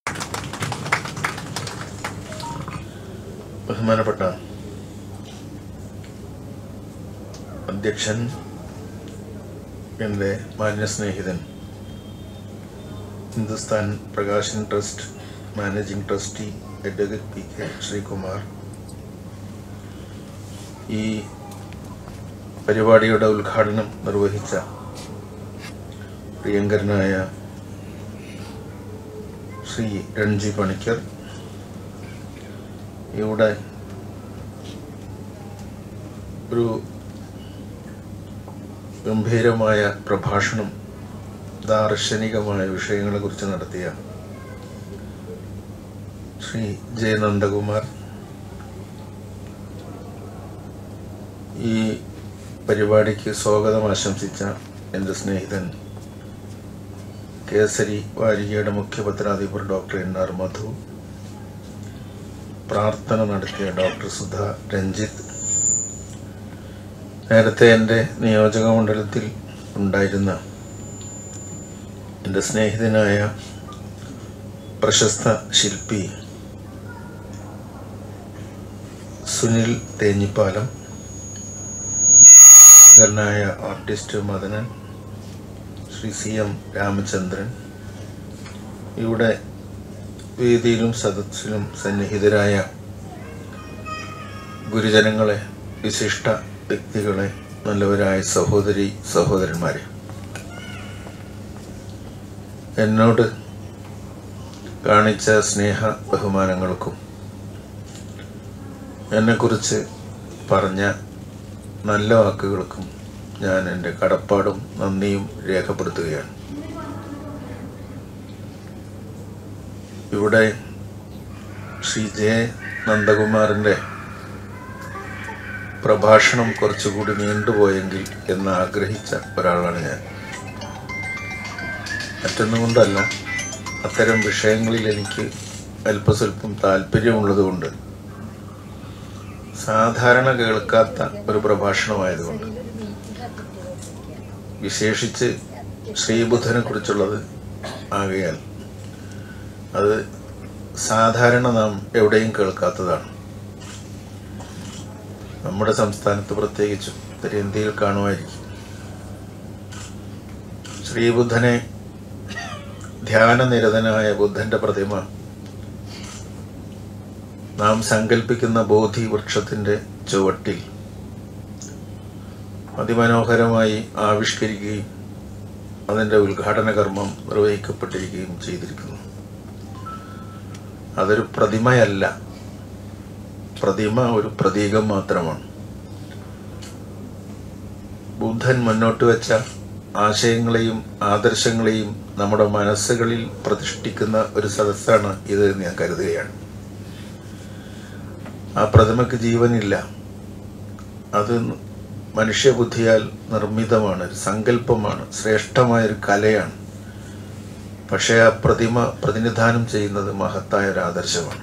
ബഹുമാനപ്പെട്ട അധ്യക്ഷൻ എൻ്റെ മാന്യസ്നേഹിതൻ Hindustan Prakashan trust managing trustee advocate P K Sreekumar ഈ പരിപാടിയുടെ ഉദ്ഘാടനം നിർവഹിച്ച പ്രിയങ്കരനായ ശ്രീ രൺജി പണിക്കർ ഇവിടെ ഒരു ഗംഭീരമായ പ്രഭാഷണം ദാർശനികമായ വിഷയങ്ങളെക്കുറിച്ച് നടത്തിയ ശ്രീ ജെ നന്ദകുമാർ ഈ പരിപാടിക്ക് സ്വാഗതം ആശംസിച്ച എൻ്റെ സ്നേഹിതൻ കേസരി വാരികയുടെ മുഖ്യ പത്രാധിപർ ഡോക്ടർ എൻ ആർ മധു പ്രാർത്ഥന നടത്തിയ ഡോക്ടർ സുധ രഞ്ജിത്ത് നേരത്തെ എൻ്റെ നിയോജക മണ്ഡലത്തിൽ ഉണ്ടായിരുന്ന എൻ്റെ സ്നേഹിതനായ പ്രശസ്ത ശില്പി സുനിൽ തേഞ്ഞിപ്പാലം ായ artist Madanan Shri C M Ramachandran ഇവിടെ വേദിയിലും സദസ്സിലും സന്നിഹിതരായ ഗുരുജനങ്ങളെ വിശിഷ്ട വ്യക്തികളെ നല്ലവരായ സഹോദരി സഹോദരന്മാരെ എന്നോട് കാണിച്ച സ്നേഹ ബഹുമാനങ്ങൾക്കും എന്നെക്കുറിച്ച് പറഞ്ഞ നല്ല വാക്കുകൾക്കും ഞാൻ എൻ്റെ കടപ്പാടും നന്ദിയും രേഖപ്പെടുത്തുകയാണ് ഇവിടെ ശ്രീ ജെ നന്ദകുമാറിൻ്റെ പ്രഭാഷണം കുറച്ചുകൂടി നീണ്ടുപോയെങ്കിൽ എന്ന് ആഗ്രഹിച്ച ഒരാളാണ് ഞാൻ മറ്റൊന്നും കൊണ്ടല്ല അത്തരം വിഷയങ്ങളിൽ എനിക്ക് അല്പസ്വല്പം താല്പര്യമുള്ളതുകൊണ്ട് സാധാരണ കേൾക്കാത്ത ഒരു പ്രഭാഷണമായതുകൊണ്ട് വിശേഷിച്ച് ശ്രീബുദ്ധനെ കുറിച്ചുള്ളത് ആകയാൽ അത് സാധാരണ നാം എവിടെയും കേൾക്കാത്തതാണ് നമ്മുടെ സംസ്ഥാനത്ത് പ്രത്യേകിച്ചും ഉത്തരേന്ത്യയിൽ കാണുമായിരിക്കും ശ്രീബുദ്ധനെ ധ്യാനനിരതനായ ബുദ്ധന്റെ പ്രതിമ നാം സങ്കല്പിക്കുന്ന ബോധി വൃക്ഷത്തിന്റെ ചുവട്ടിൽ അതിമനോഹരമായി ആവിഷ്കരിക്കുകയും അതിൻ്റെ ഉദ്ഘാടന കർമ്മം നിർവഹിക്കപ്പെട്ടിരിക്കുകയും ചെയ്തിരിക്കുന്നു അതൊരു പ്രതിമയല്ല പ്രതിമ ഒരു പ്രതീകം മാത്രമാണ് ബുദ്ധൻ മുന്നോട്ട് വെച്ച ആശയങ്ങളെയും ആദർശങ്ങളെയും നമ്മുടെ മനസ്സുകളിൽ പ്രതിഷ്ഠിക്കുന്ന ഒരു സദസ്സാണ് ഇത് എന്ന് ഞാൻ കരുതുകയാണ് ആ പ്രതിമയ്ക്ക് ജീവനില്ല അത് മനുഷ്യബുദ്ധിയാൽ നിർമ്മിതമാണ് ഒരു സങ്കല്പമാണ് ശ്രേഷ്ഠമായ ഒരു കലയാണ് പക്ഷേ ആ പ്രതിമ പ്രതിനിധാനം ചെയ്യുന്നത് മഹത്തായ ഒരു ആദർശമാണ്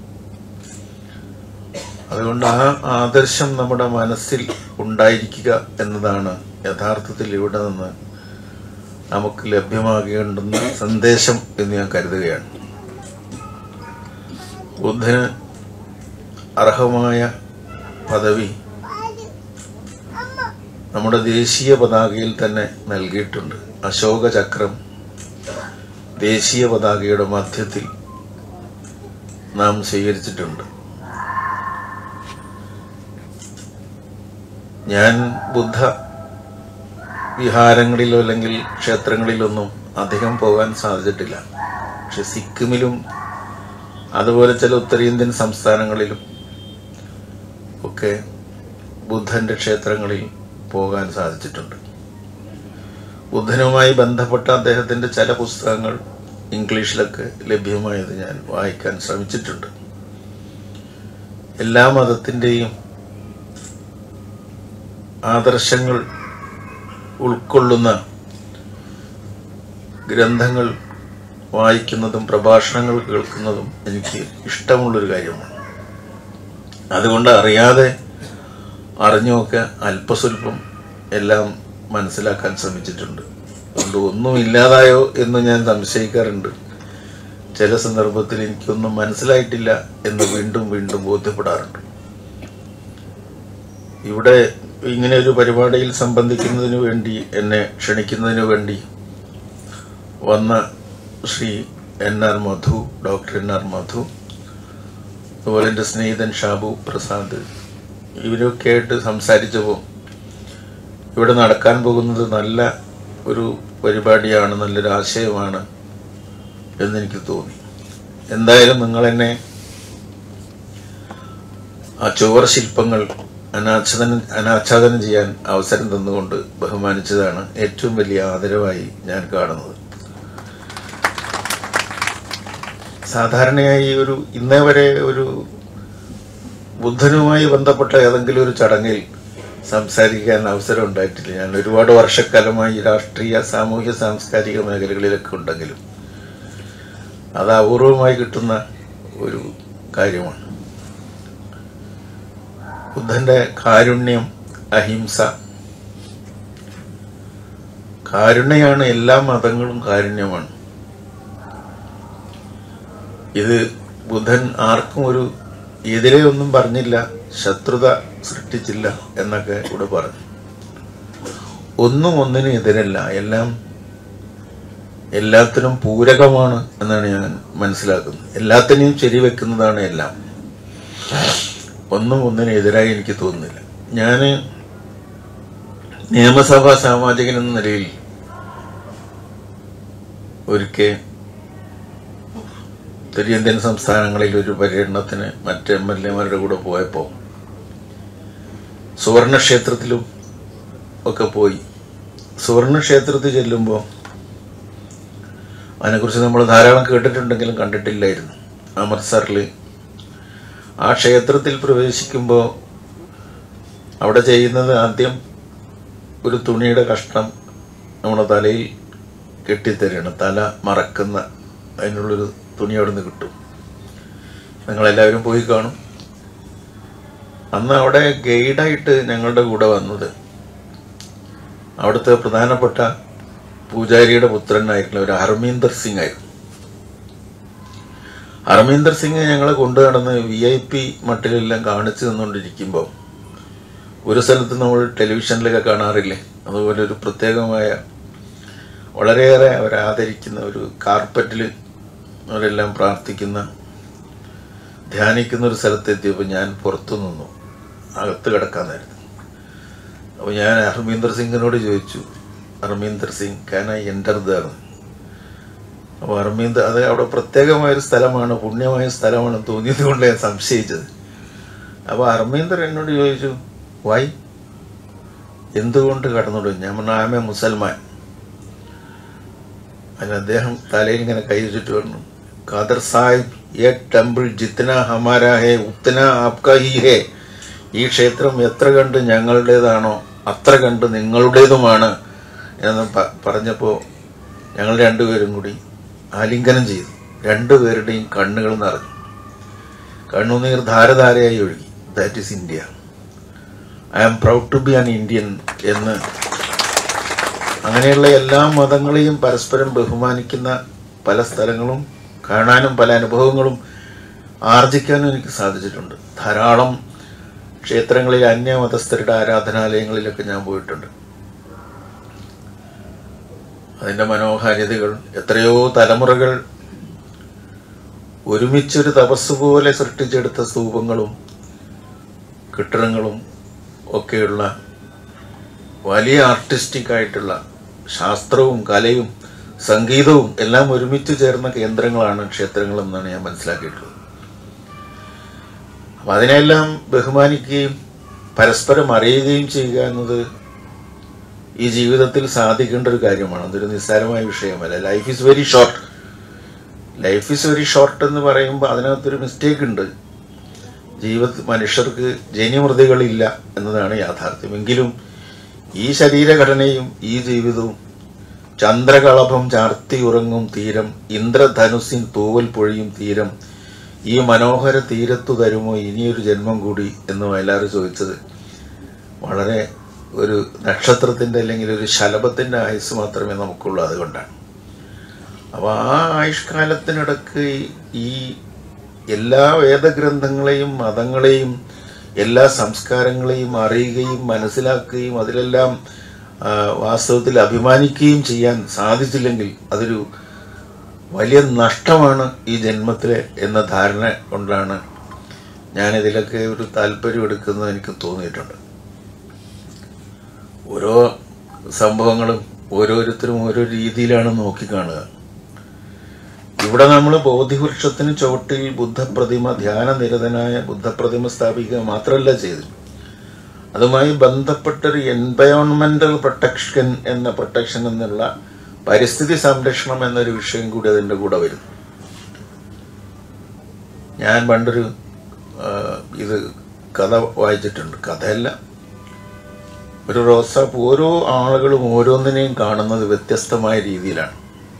അതുകൊണ്ട് ആ ആദർശം നമ്മുടെ മനസ്സിൽ ഉണ്ടായിരിക്കുക എന്നതാണ് യഥാർത്ഥത്തിൽ ഇവിടെ നിന്ന് നമുക്ക് ലഭ്യമാകേണ്ടുന്ന സന്ദേശം എന്ന് ഞാൻ കരുതുകയാണ് ബുദ്ധന് അർഹമായ പദവി നമ്മുടെ ദേശീയ പതാകയിൽ തന്നെ നൽകിയിട്ടുണ്ട് അശോക ചക്രം ദേശീയ പതാകയുടെ മധ്യത്തിൽ നാം സ്വീകരിച്ചിട്ടുണ്ട് ഞാൻ ബുദ്ധ വിഹാരങ്ങളിലോ അല്ലെങ്കിൽ ക്ഷേത്രങ്ങളിലൊന്നും അധികം പോകാൻ സാധിച്ചിട്ടില്ല പക്ഷെ സിക്കിമിലും അതുപോലെ ചില ഉത്തരേന്ത്യൻ സംസ്ഥാനങ്ങളിലും ഒക്കെ ബുദ്ധന്റെ ക്ഷേത്രങ്ങളിൽ പോകാൻ സാധിച്ചിട്ടുണ്ട് ബുദ്ധനുമായി ബന്ധപ്പെട്ട അദ്ദേഹത്തിന്റെ ചില പുസ്തകങ്ങൾ ഇംഗ്ലീഷിലൊക്കെ ലഭ്യമായത് ഞാൻ വായിക്കാൻ ശ്രമിച്ചിട്ടുണ്ട് എല്ലാ മതത്തിൻ്റെയും ആദർശങ്ങൾ ഉൾക്കൊള്ളുന്ന ഗ്രന്ഥങ്ങൾ വായിക്കുന്നതും പ്രഭാഷണങ്ങൾ കേൾക്കുന്നതും എനിക്ക് ഇഷ്ടമുള്ളൊരു കാര്യമാണ് അതുകൊണ്ട് അറിയാതെ അറിഞ്ഞുമൊക്കെ അല്പസ്വല്പം എല്ലാം മനസ്സിലാക്കാൻ ശ്രമിച്ചിട്ടുണ്ട് അതുകൊണ്ട് ഒന്നും ഇല്ലാതായോ എന്ന് ഞാൻ സംശയിക്കാറുണ്ട് ചില സന്ദർഭത്തിൽ എനിക്കൊന്നും മനസ്സിലായിട്ടില്ല എന്ന് വീണ്ടും വീണ്ടും ബോധ്യപ്പെടാറുണ്ട് ഇവിടെ ഇങ്ങനെ ഒരു പരിപാടിയിൽ സംബന്ധിക്കുന്നതിന് വേണ്ടി എന്നെ ക്ഷണിക്കുന്നതിന് വേണ്ടി വന്ന Shri N R Madhu doctor N R Madhu അതുപോലെ എൻ്റെ സ്നേഹിതൻ ഷാബു പ്രസാദ് ഇവരൊക്കെ ആയിട്ട് സംസാരിച്ചപ്പോൾ ഇവിടെ നടക്കാൻ പോകുന്നത് നല്ല ഒരു പരിപാടിയാണ് നല്ലൊരു ആശയമാണ് എന്നെനിക്ക് തോന്നി എന്തായാലും നിങ്ങൾ എന്നെ ആ ചുവർ ശില്പങ്ങൾ അനാച്ഛാദനം അനാച്ഛാദനം ചെയ്യാൻ അവസരം തന്നുകൊണ്ട് ബഹുമാനിച്ചതാണ് ഏറ്റവും വലിയ ആദരവായി ഞാൻ കാണുന്നത് സാധാരണയായി ഒരു ഇന്നേ വരെ ഒരു ബുദ്ധനുമായി ബന്ധപ്പെട്ട ഏതെങ്കിലും ഒരു ചടങ്ങിൽ സംസാരിക്കാൻ അവസരം ഉണ്ടായിട്ടില്ല ഞാൻ ഒരുപാട് വർഷക്കാലമായി രാഷ്ട്രീയ സാമൂഹ്യ സാംസ്കാരിക മേഖലകളിലൊക്കെ ഉണ്ടെങ്കിലും അത് അപൂർവമായി കിട്ടുന്ന ഒരു കാര്യമാണ് ബുദ്ധന്റെ കാരുണ്യം അഹിംസ കാരുണ്യമാണ് എല്ലാ മതങ്ങളും കാരുണ്യമാണ് ഇത് ബുദ്ധൻ ആർക്കും ഒരു എതിരെ ഒന്നും പറഞ്ഞില്ല ശത്രുത സൃഷ്ടിച്ചില്ല എന്നൊക്കെ ഇവിടെ പറഞ്ഞു ഒന്നും ഒന്നിനും എതിരല്ല എല്ലാം എല്ലാത്തിനും പൂരകമാണ് എന്നാണ് ഞാൻ മനസ്സിലാക്കുന്നത് എല്ലാത്തിനെയും ശരിവെക്കുന്നതാണ് എല്ലാം ഒന്നും ഒന്നിനും എതിരായി എനിക്ക് തോന്നുന്നില്ല ഞാൻ നിയമസഭാ സാമാജികൻ എന്ന നിലയിൽ ഒരിക്കൽ ഉത്തരേന്ത്യൻ സംസ്ഥാനങ്ങളിൽ ഒരു പര്യടനത്തിന് മറ്റ് എം എൽ എമാരുടെ കൂടെ പോയപ്പോൾ സുവർണക്ഷേത്രത്തിലും ഒക്കെ പോയി സുവർണക്ഷേത്രത്തിൽ ചെല്ലുമ്പോൾ അതിനെക്കുറിച്ച് നമ്മൾ ധാരാളം കേട്ടിട്ടുണ്ടെങ്കിലും കണ്ടിട്ടില്ലായിരുന്നു അമൃത്സറിൽ ആ ക്ഷേത്രത്തിൽ പ്രവേശിക്കുമ്പോൾ അവിടെ ചെയ്യുന്നത് ആദ്യം ഒരു തുണിയുടെ കഷ്ണം നമ്മുടെ തലയിൽ കെട്ടിത്തരാണ് തല മറക്കുന്ന അതിനുള്ളൊരു തുണി അവിടെ നിന്ന് കിട്ടും നിങ്ങളെല്ലാവരും പോയി കാണും അന്ന് അവിടെ ഗൈഡായിട്ട് ഞങ്ങളുടെ കൂടെ വന്നത് അവിടുത്തെ പ്രധാനപ്പെട്ട പൂജാരിയുടെ പുത്രനായിട്ടുള്ള ഒരു ഹർമീന്ദർ സിംഗ് ആയിരുന്നു ഹർമീന്ദർ സിംഗ് ഞങ്ങളെ കൊണ്ടു നടന്ന് വി ഐ പി മട്ടിലെല്ലാം കാണിച്ചു തന്നുകൊണ്ടിരിക്കുമ്പോൾ ഒരു സ്ഥലത്ത് നമ്മൾ ടെലിവിഷനിലൊക്കെ കാണാറില്ലേ അതുപോലെ ഒരു പ്രത്യേകമായ വളരെയേറെ അവരെ ആദരിക്കുന്ന ഒരു കാർപ്പറ്റിൽ അവരെല്ലാം പ്രാർത്ഥിക്കുന്ന ധ്യാനിക്കുന്ന ഒരു സ്ഥലത്തെത്തിയപ്പോൾ ഞാൻ പുറത്തു നിന്നു അകത്ത് കിടക്കാൻ നേരത്ത് അപ്പോൾ ഞാൻ ഹർമീന്ദർ സിംഗിനോട് ചോദിച്ചു Harminder Singh can I enter there അപ്പോൾ ഹർമീന്ദർ അത് അവിടെ പ്രത്യേകമായൊരു സ്ഥലമാണ് പുണ്യമായ സ്ഥലമാണ് തോന്നിയത് കൊണ്ട് ഞാൻ സംശയിച്ചത് അപ്പോൾ ഹർമീന്ദർ എന്നോട് ചോദിച്ചു വൈ എന്തുകൊണ്ട് കടന്നുവിടും ഞാൻ പറഞ്ഞു ആമേ മുസൽമാൻ അതിന് അദ്ദേഹം തലയിൽ ഇങ്ങനെ കൈ വെച്ചിട്ട് പറഞ്ഞു ഖാദർ സാഹിബ് ये ടെമ്പിൾ ജിത്തന ഹമാര ഹേ ഉത്തന ആപ്ക ഹി ഹേ ഈ ക്ഷേത്രം എത്ര കണ്ട് ഞങ്ങളുടേതാണോ അത്ര കണ്ട് നിങ്ങളുടേതുമാണ് എന്ന് പ- പറഞ്ഞപ്പോൾ ഞങ്ങൾ രണ്ടുപേരും കൂടി ആലിംഗനം ചെയ്തു രണ്ടുപേരുടെയും കണ്ണുകൾ നിറഞ്ഞു കണ്ണുനീർ ധാരധാരയായി ഒഴുകി that is India I am proud to be an Indian എന്ന് അങ്ങനെയുള്ള എല്ലാ മതങ്ങളെയും പരസ്പരം ബഹുമാനിക്കുന്ന പല സ്ഥലങ്ങളും കാണാനും പല അനുഭവങ്ങളും ആർജിക്കാനും എനിക്ക് സാധിച്ചിട്ടുണ്ട് ധാരാളം ക്ഷേത്രങ്ങളിൽ അന്യമതസ്ഥരുടെ ആരാധനാലയങ്ങളിലൊക്കെ ഞാൻ പോയിട്ടുണ്ട് അതിന്റെ മനോഹാരിതകൾ എത്രയോ തലമുറകൾ ഒരുമിച്ചൊരു തപസ് പോലെ സൃഷ്ടിച്ചെടുത്ത സ്തൂപങ്ങളും കെട്ടിടങ്ങളും ഒക്കെയുള്ള വലിയ ആർട്ടിസ്റ്റിക് ആയിട്ടുള്ള ശാസ്ത്രവും കലയും സംഗീതവും എല്ലാം ഒരുമിച്ച് ചേർന്ന കേന്ദ്രങ്ങളാണ് ക്ഷേത്രങ്ങൾ എന്നാണ് ഞാൻ മനസ്സിലാക്കിയിട്ടുള്ളത് അപ്പൊ അതിനെല്ലാം ബഹുമാനിക്കുകയും പരസ്പരം അറിയുകയും ചെയ്യുക എന്നത് ഈ ജീവിതത്തിൽ സാധിക്കേണ്ട ഒരു കാര്യമാണ് അതൊരു നിസ്സാരമായ വിഷയമല്ല life is very short life is very short എന്ന് പറയുമ്പോൾ അതിനകത്തൊരു മിസ്റ്റേക്ക് ഉണ്ട് ജീവിത മനുഷ്യർക്ക് ജനിമൃതികളില്ല എന്നതാണ് യാഥാർത്ഥ്യം എങ്കിലും ഈ ശരീരഘടനയും ഈ ജീവിതവും ചന്ദ്രകളഭം ചാർത്തി ഉറങ്ങും തീരം ഇന്ദ്രധനുസിൻ തൂവൽ പൊഴിയും തീരം ഈ മനോഹര തീരത്തു തരുമോ ഇനിയൊരു ജന്മം കൂടി എന്ന് വയലാർ ചോദിച്ചത് വളരെ ഒരു നക്ഷത്രത്തിന്റെ അല്ലെങ്കിൽ ഒരു ശലഭത്തിന്റെ ആയുസ് മാത്രമേ നമുക്കുള്ളൂ അതുകൊണ്ടാണ് അപ്പോൾ ആ ആയുഷ്കാലത്തിനിടക്ക് ഈ എല്ലാ വേദഗ്രന്ഥങ്ങളെയും മതങ്ങളെയും എല്ലാ സംസ്കാരങ്ങളെയും അറിയുകയും മനസ്സിലാക്കുകയും അതിലെല്ലാം ആ, വാസ്തവത്തിൽ അഭിമാനിക്കുകയും ചെയ്യാൻ സാധിച്ചില്ലെങ്കിൽ അതൊരു വലിയ നഷ്ടമാണ് ഈ ജന്മത്തിലെ എന്ന ധാരണ കൊണ്ടാണ് ഞാനിതിലൊക്കെ ഒരു താല്പര്യം എടുക്കുന്നത് എനിക്ക് തോന്നിയിട്ടുണ്ട് ഓരോ സംഭവങ്ങളും ഓരോരുത്തരും ഓരോ രീതിയിലാണ് നോക്കിക്കാണുക ഇവിടെ നമ്മൾ ബോധിവൃക്ഷത്തിന് ചുവട്ടിൽ ബുദ്ധപ്രതിമ ധ്യാനനിരതനായ ബുദ്ധപ്രതിമ സ്ഥാപിക്കുക മാത്രമല്ല ചെയ്തത് അതുമായി ബന്ധപ്പെട്ടൊരു എൻവയോൺമെന്റൽ പ്രൊട്ടക്ഷൻ എന്ന പ്രൊട്ടക്ഷൻ എന്നുള്ള പരിസ്ഥിതി സംരക്ഷണം എന്നൊരു വിഷയം കൂടി അതിൻ്റെ കൂടെ വരുന്നു ഞാൻ പണ്ടൊരു ആ, ഇത് കഥ വായിച്ചിട്ടുണ്ട് കഥയല്ല ഒരു റോസാപ്പൂ ഓരോ ആളുകളും ഓരോന്നിനെയും കാണുന്നത് വ്യത്യസ്തമായ രീതിയിലാണ്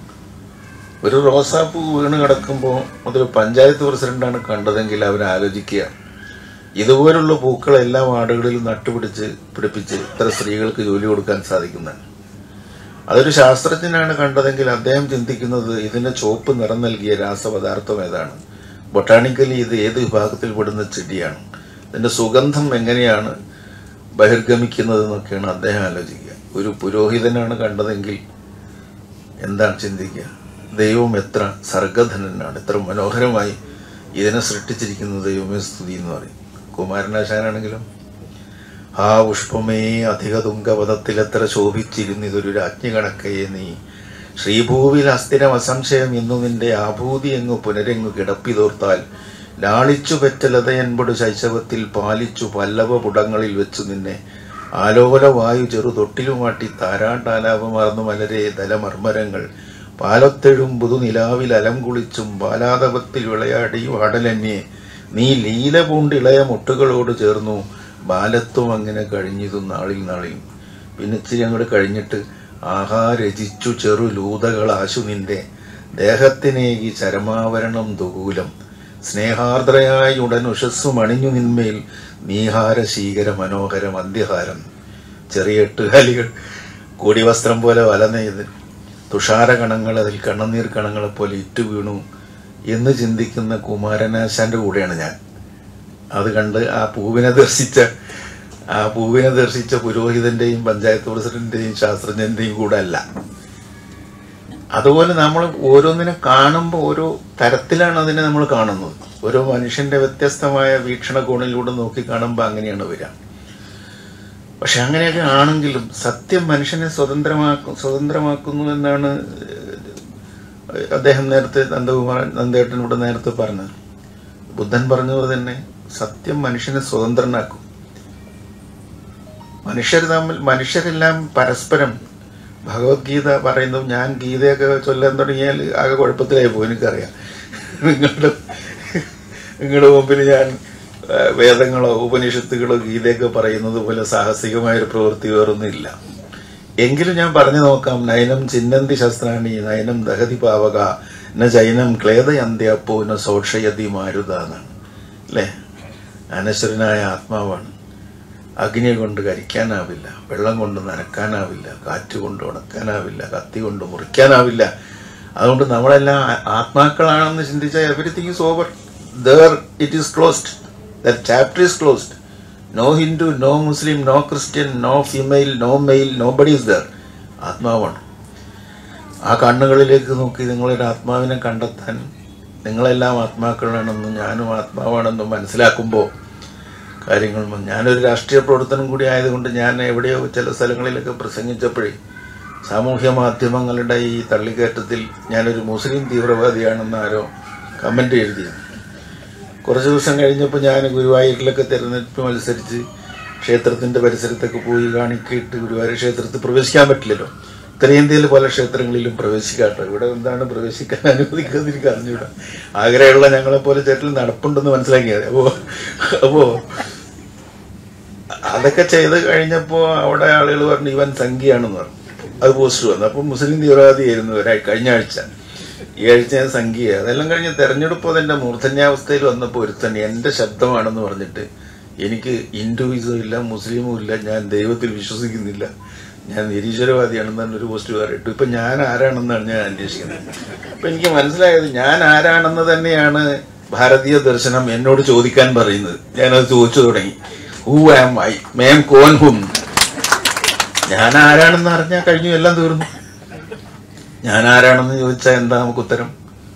ഒരു റോസാപ്പൂ വീണ് കിടക്കുമ്പോൾ അതൊരു പഞ്ചായത്ത് പ്രസിഡന്റാണ് കണ്ടതെങ്കിൽ അവർ ആലോചിക്കുക ഇതുപോലുള്ള പൂക്കൾ എല്ലാ വാർഡുകളിലും നട്ടുപിടിച്ച് പിടിപ്പിച്ച് ഇത്ര സ്ത്രീകൾക്ക് ജോലി കൊടുക്കാൻ സാധിക്കുന്നതാണ് അതൊരു ശാസ്ത്രജ്ഞനാണ് കണ്ടതെങ്കിൽ അദ്ദേഹം ചിന്തിക്കുന്നത് ഇതിന് ചുവപ്പ് നിറം നൽകിയ രാസപദാർത്ഥം ഏതാണ് ബൊട്ടാണിക്കലി ഇത് ഏത് വിഭാഗത്തിൽ പെടുന്ന ചെടിയാണ് ഇതിന്റെ സുഗന്ധം എങ്ങനെയാണ് ബഹിർഗമിക്കുന്നത് എന്നൊക്കെയാണ് അദ്ദേഹം ആലോചിക്കുക ഒരു പുരോഹിതനാണ് കണ്ടതെങ്കിൽ എന്താണ് ചിന്തിക്കുക ദൈവം എത്ര സർഗധനനാണ് എത്ര മനോഹരമായി ഇതിനെ സൃഷ്ടിച്ചിരിക്കുന്ന ദൈവമേ സ്തുതി എന്ന് പറയും കുമാരനാശാനാണെങ്കിലും ആ പുഷ്പമേ അധിക തുങ്കപദത്തിൽ എത്ര ശോഭിച്ചിരുന്നിതൊരു രാജ്ഞി കണക്കയെ നീ ശ്രീഭൂവിൽ അസ്ഥിരം അസംശയം ഇന്നു നിന്റെ ആഭൂതി എങ്ങു പുനരെങ്ങു കിടപ്പിതോർത്താൽ ലാളിച്ചു പെറ്റലതയൻപൊടു ശൈശവത്തിൽ പാലിച്ചു പല്ലവ പുടങ്ങളിൽ വെച്ചു നിന്നെ ആലോല വായു ചെറു തൊട്ടിലുമാട്ടി താരാട്ടാലാപമാർന്നു മലരെ ദലമർമരങ്ങൾ പാലത്തെഴും പുതുനിലാവിൽ അലം കുളിച്ചും ബാലാതപത്തിൽ വിളയാടിയും ആടലന്യെ നീ ലീല പൂണ്ടിളയ മുട്ടുകളോട് ചേർന്നു ബാലത്വം അങ്ങനെ കഴിഞ്ഞിതു നാളിൽ നാളിൽ പിന്നെ ഇച്ചിരി അങ്ങോട്ട് കഴിഞ്ഞിട്ട് ആഹാ രചിച്ചു ചെറു ലൂതകളാശു നിന്റെ ദേഹത്തിനേകി ചരമാവരണം ദുകൂലം സ്നേഹാർദ്രയായി ഉടൻ ഉഷസ്സു മണിഞ്ഞു നിന്മേൽ നീഹാര ശീകര മനോഹര മന്ത്യഹാരം ചെറിയ എട്ടുകാലികൾ കൂടിവസ്ത്രം പോലെ വലനെയ്ത് തുഷാരകണങ്ങൾ അതിൽ കണ്ണുനീർ കണങ്ങളെ പോലെ ഇറ്റു വീണു എന്ന് ചിന്തിക്കുന്ന കുമാരനാശാന്റെ കൂടെയാണ് ഞാൻ അത് കണ്ട് ആ പൂവിനെ ദർശിച്ച ആ പൂവിനെ ദർശിച്ച പുരോഹിതന്റെയും പഞ്ചായത്ത് പ്രസിഡന്റിന്റെയും ശാസ്ത്രജ്ഞന്റെയും കൂടെ അല്ല അതുപോലെ നമ്മൾ ഓരോന്നിനെ കാണുമ്പോൾ ഓരോ തരത്തിലാണ് അതിനെ നമ്മൾ കാണുന്നത് ഓരോ മനുഷ്യന്റെ വ്യത്യസ്തമായ വീക്ഷണകോണിലൂടെ നോക്കി കാണുമ്പോൾ അങ്ങനെയാണ് വരിക പക്ഷെ അങ്ങനെയൊക്കെ ആണെങ്കിലും സത്യം മനുഷ്യനെ സ്വതന്ത്രമാക്കും സ്വതന്ത്രമാക്കുന്നു എന്നാണ് ഏഹ്, അദ്ദേഹം നേരത്തെ നന്ദകുമാർ നന്ദേട്ടനോട് നേരത്തെ പറഞ്ഞത് ബുദ്ധൻ പറഞ്ഞത് തന്നെ സത്യം മനുഷ്യനെ സ്വതന്ത്രനാക്കും മനുഷ്യർ തമ്മിൽ മനുഷ്യരെല്ലാം പരസ്പരം ഭഗവത്ഗീത പറയുന്നു ഞാൻ ഗീതയൊക്കെ ചൊല്ലാൻ തുടങ്ങിയാൽ ആകെ കുഴപ്പത്തിലായി പോകും എനിക്കറിയാം നിങ്ങളുടെ നിങ്ങളുടെ മുമ്പിൽ ഞാൻ ആ, വേദങ്ങളോ ഉപനിഷത്തുകളോ ഗീതയൊക്കെ പറയുന്നത് പോലെ സാഹസികമായ ഒരു പ്രവൃത്തി വേറൊന്നുമില്ല എങ്കിലും ഞാൻ പറഞ്ഞു നോക്കാം നയനം ചിന്നന്തി ശസ്ത്രാണി നയനം ദഹതി പാവക ന ചൈനം ക്ലേദയന്ത്യപ്പോ ന സോക്ഷയതി മാരുത എന്നാണ് അല്ലേ അനശ്വരനായ ആത്മാവാണ് അഗ്നി കൊണ്ട് കരിക്കാനാവില്ല വെള്ളം കൊണ്ട് നനക്കാനാവില്ല കാറ്റ് കൊണ്ട് ഉണക്കാനാവില്ല കത്തി കൊണ്ട് മുറിക്കാനാവില്ല അതുകൊണ്ട് നമ്മളെല്ലാം ആ- ആത്മാക്കളാണെന്ന് ചിന്തിച്ചാൽ everything is over there it is closed that chapter is closed no Hindu no Muslim no Christian no female no male nobody is there ആത്മാവാണ് ആ കണ്ണുകളിലേക്ക് നോക്കി നിങ്ങളുടെ ആത്മാവിനെ കണ്ടെത്താൻ നിങ്ങളെല്ലാം ആത്മാക്കളാണെന്നും ഞാനും ആത്മാവാണെന്നും മനസ്സിലാക്കുമ്പോൾ കാര്യങ്ങൾ മ- ഞാനൊരു രാഷ്ട്രീയ പ്രവർത്തനം കൂടി ആയതുകൊണ്ട് ഞാൻ എവിടെയോ ചില സ്ഥലങ്ങളിലൊക്കെ പ്രസംഗിച്ചപ്പോഴേ സാമൂഹ്യ മാധ്യമങ്ങളുടെ ഈ തള്ളിക്കയറ്റത്തിൽ ഞാനൊരു മുസ്ലിം തീവ്രവാദിയാണെന്ന് ആരോ കമൻ്റ് എഴുതി കുറച്ച് ദിവസം കഴിഞ്ഞപ്പോൾ ഞാൻ ഗുരുവായൂരിലൊക്കെ തിരഞ്ഞെടുപ്പ് മത്സരിച്ച് ക്ഷേത്രത്തിൻ്റെ പരിസരത്തൊക്കെ പോയി കാണിക്കിട്ട് ഗുരുവായൂർ ക്ഷേത്രത്തിൽ പ്രവേശിക്കാൻ പറ്റില്ലല്ലോ ഉത്തരേന്ത്യയിൽ പല ക്ഷേത്രങ്ങളിലും പ്രവേശിക്കാട്ടോ ഇവിടെ എന്താണ് പ്രവേശിക്കാൻ അനുവദിക്കുന്നത് എനിക്ക് അറിഞ്ഞൂടാ ആഗ്രഹമുള്ള ഞങ്ങളെ പോലെ ചേട്ടിൽ നടപ്പുണ്ടെന്ന് മനസ്സിലാക്കിയത് അപ്പോ അപ്പോ അതൊക്കെ ചെയ്ത് കഴിഞ്ഞപ്പോ അവിടെ ആളുകൾ പറഞ്ഞു ഇവൻ സംഖ്യയാണെന്ന് പറഞ്ഞു അത് പോസ്റ്റ് വന്നു അപ്പൊ മുസ്ലിം തീവ്രവാദിയായിരുന്നു ഒരാ കഴിഞ്ഞ ആഴ്ച ഈ ആഴ്ച ഞാൻ സംഖ്യ അതെല്ലാം കഴിഞ്ഞ് തെരഞ്ഞെടുപ്പ് അതെന്റെ മൂർധന്യാവസ്ഥയിൽ വന്നപ്പോൾ ഒരുത്തൻ എന്റെ ശബ്ദമാണെന്ന് പറഞ്ഞിട്ട് എനിക്ക് ഹിന്ദുയിസം ഇല്ല മുസ്ലിമും ഇല്ല ഞാൻ ദൈവത്തിൽ വിശ്വസിക്കുന്നില്ല ഞാൻ നിരീശ്വരവാദിയാണെന്നാണ് ഒരു പോസ്റ്റ് പറയിട്ടു ഇപ്പൊ ഞാൻ ആരാണെന്നാണ് ഞാൻ അന്വേഷിക്കുന്നത് അപ്പൊ എനിക്ക് മനസ്സിലായത് ഞാൻ ആരാണെന്ന് തന്നെയാണ് ഭാരതീയ ദർശനം എന്നോട് ചോദിക്കാൻ പറയുന്നത് ഞാനത് ചോദിച്ചു തുടങ്ങി ഹൂ ആം ഐ മേം കോൻ ഹും ഞാൻ ആരാണെന്ന് അറിഞ്ഞാൽ കഴിഞ്ഞു എല്ലാം തീർന്നു ഞാൻ ആരാണെന്ന് ചോദിച്ചാൽ എന്താ നമുക്ക് ഉത്തരം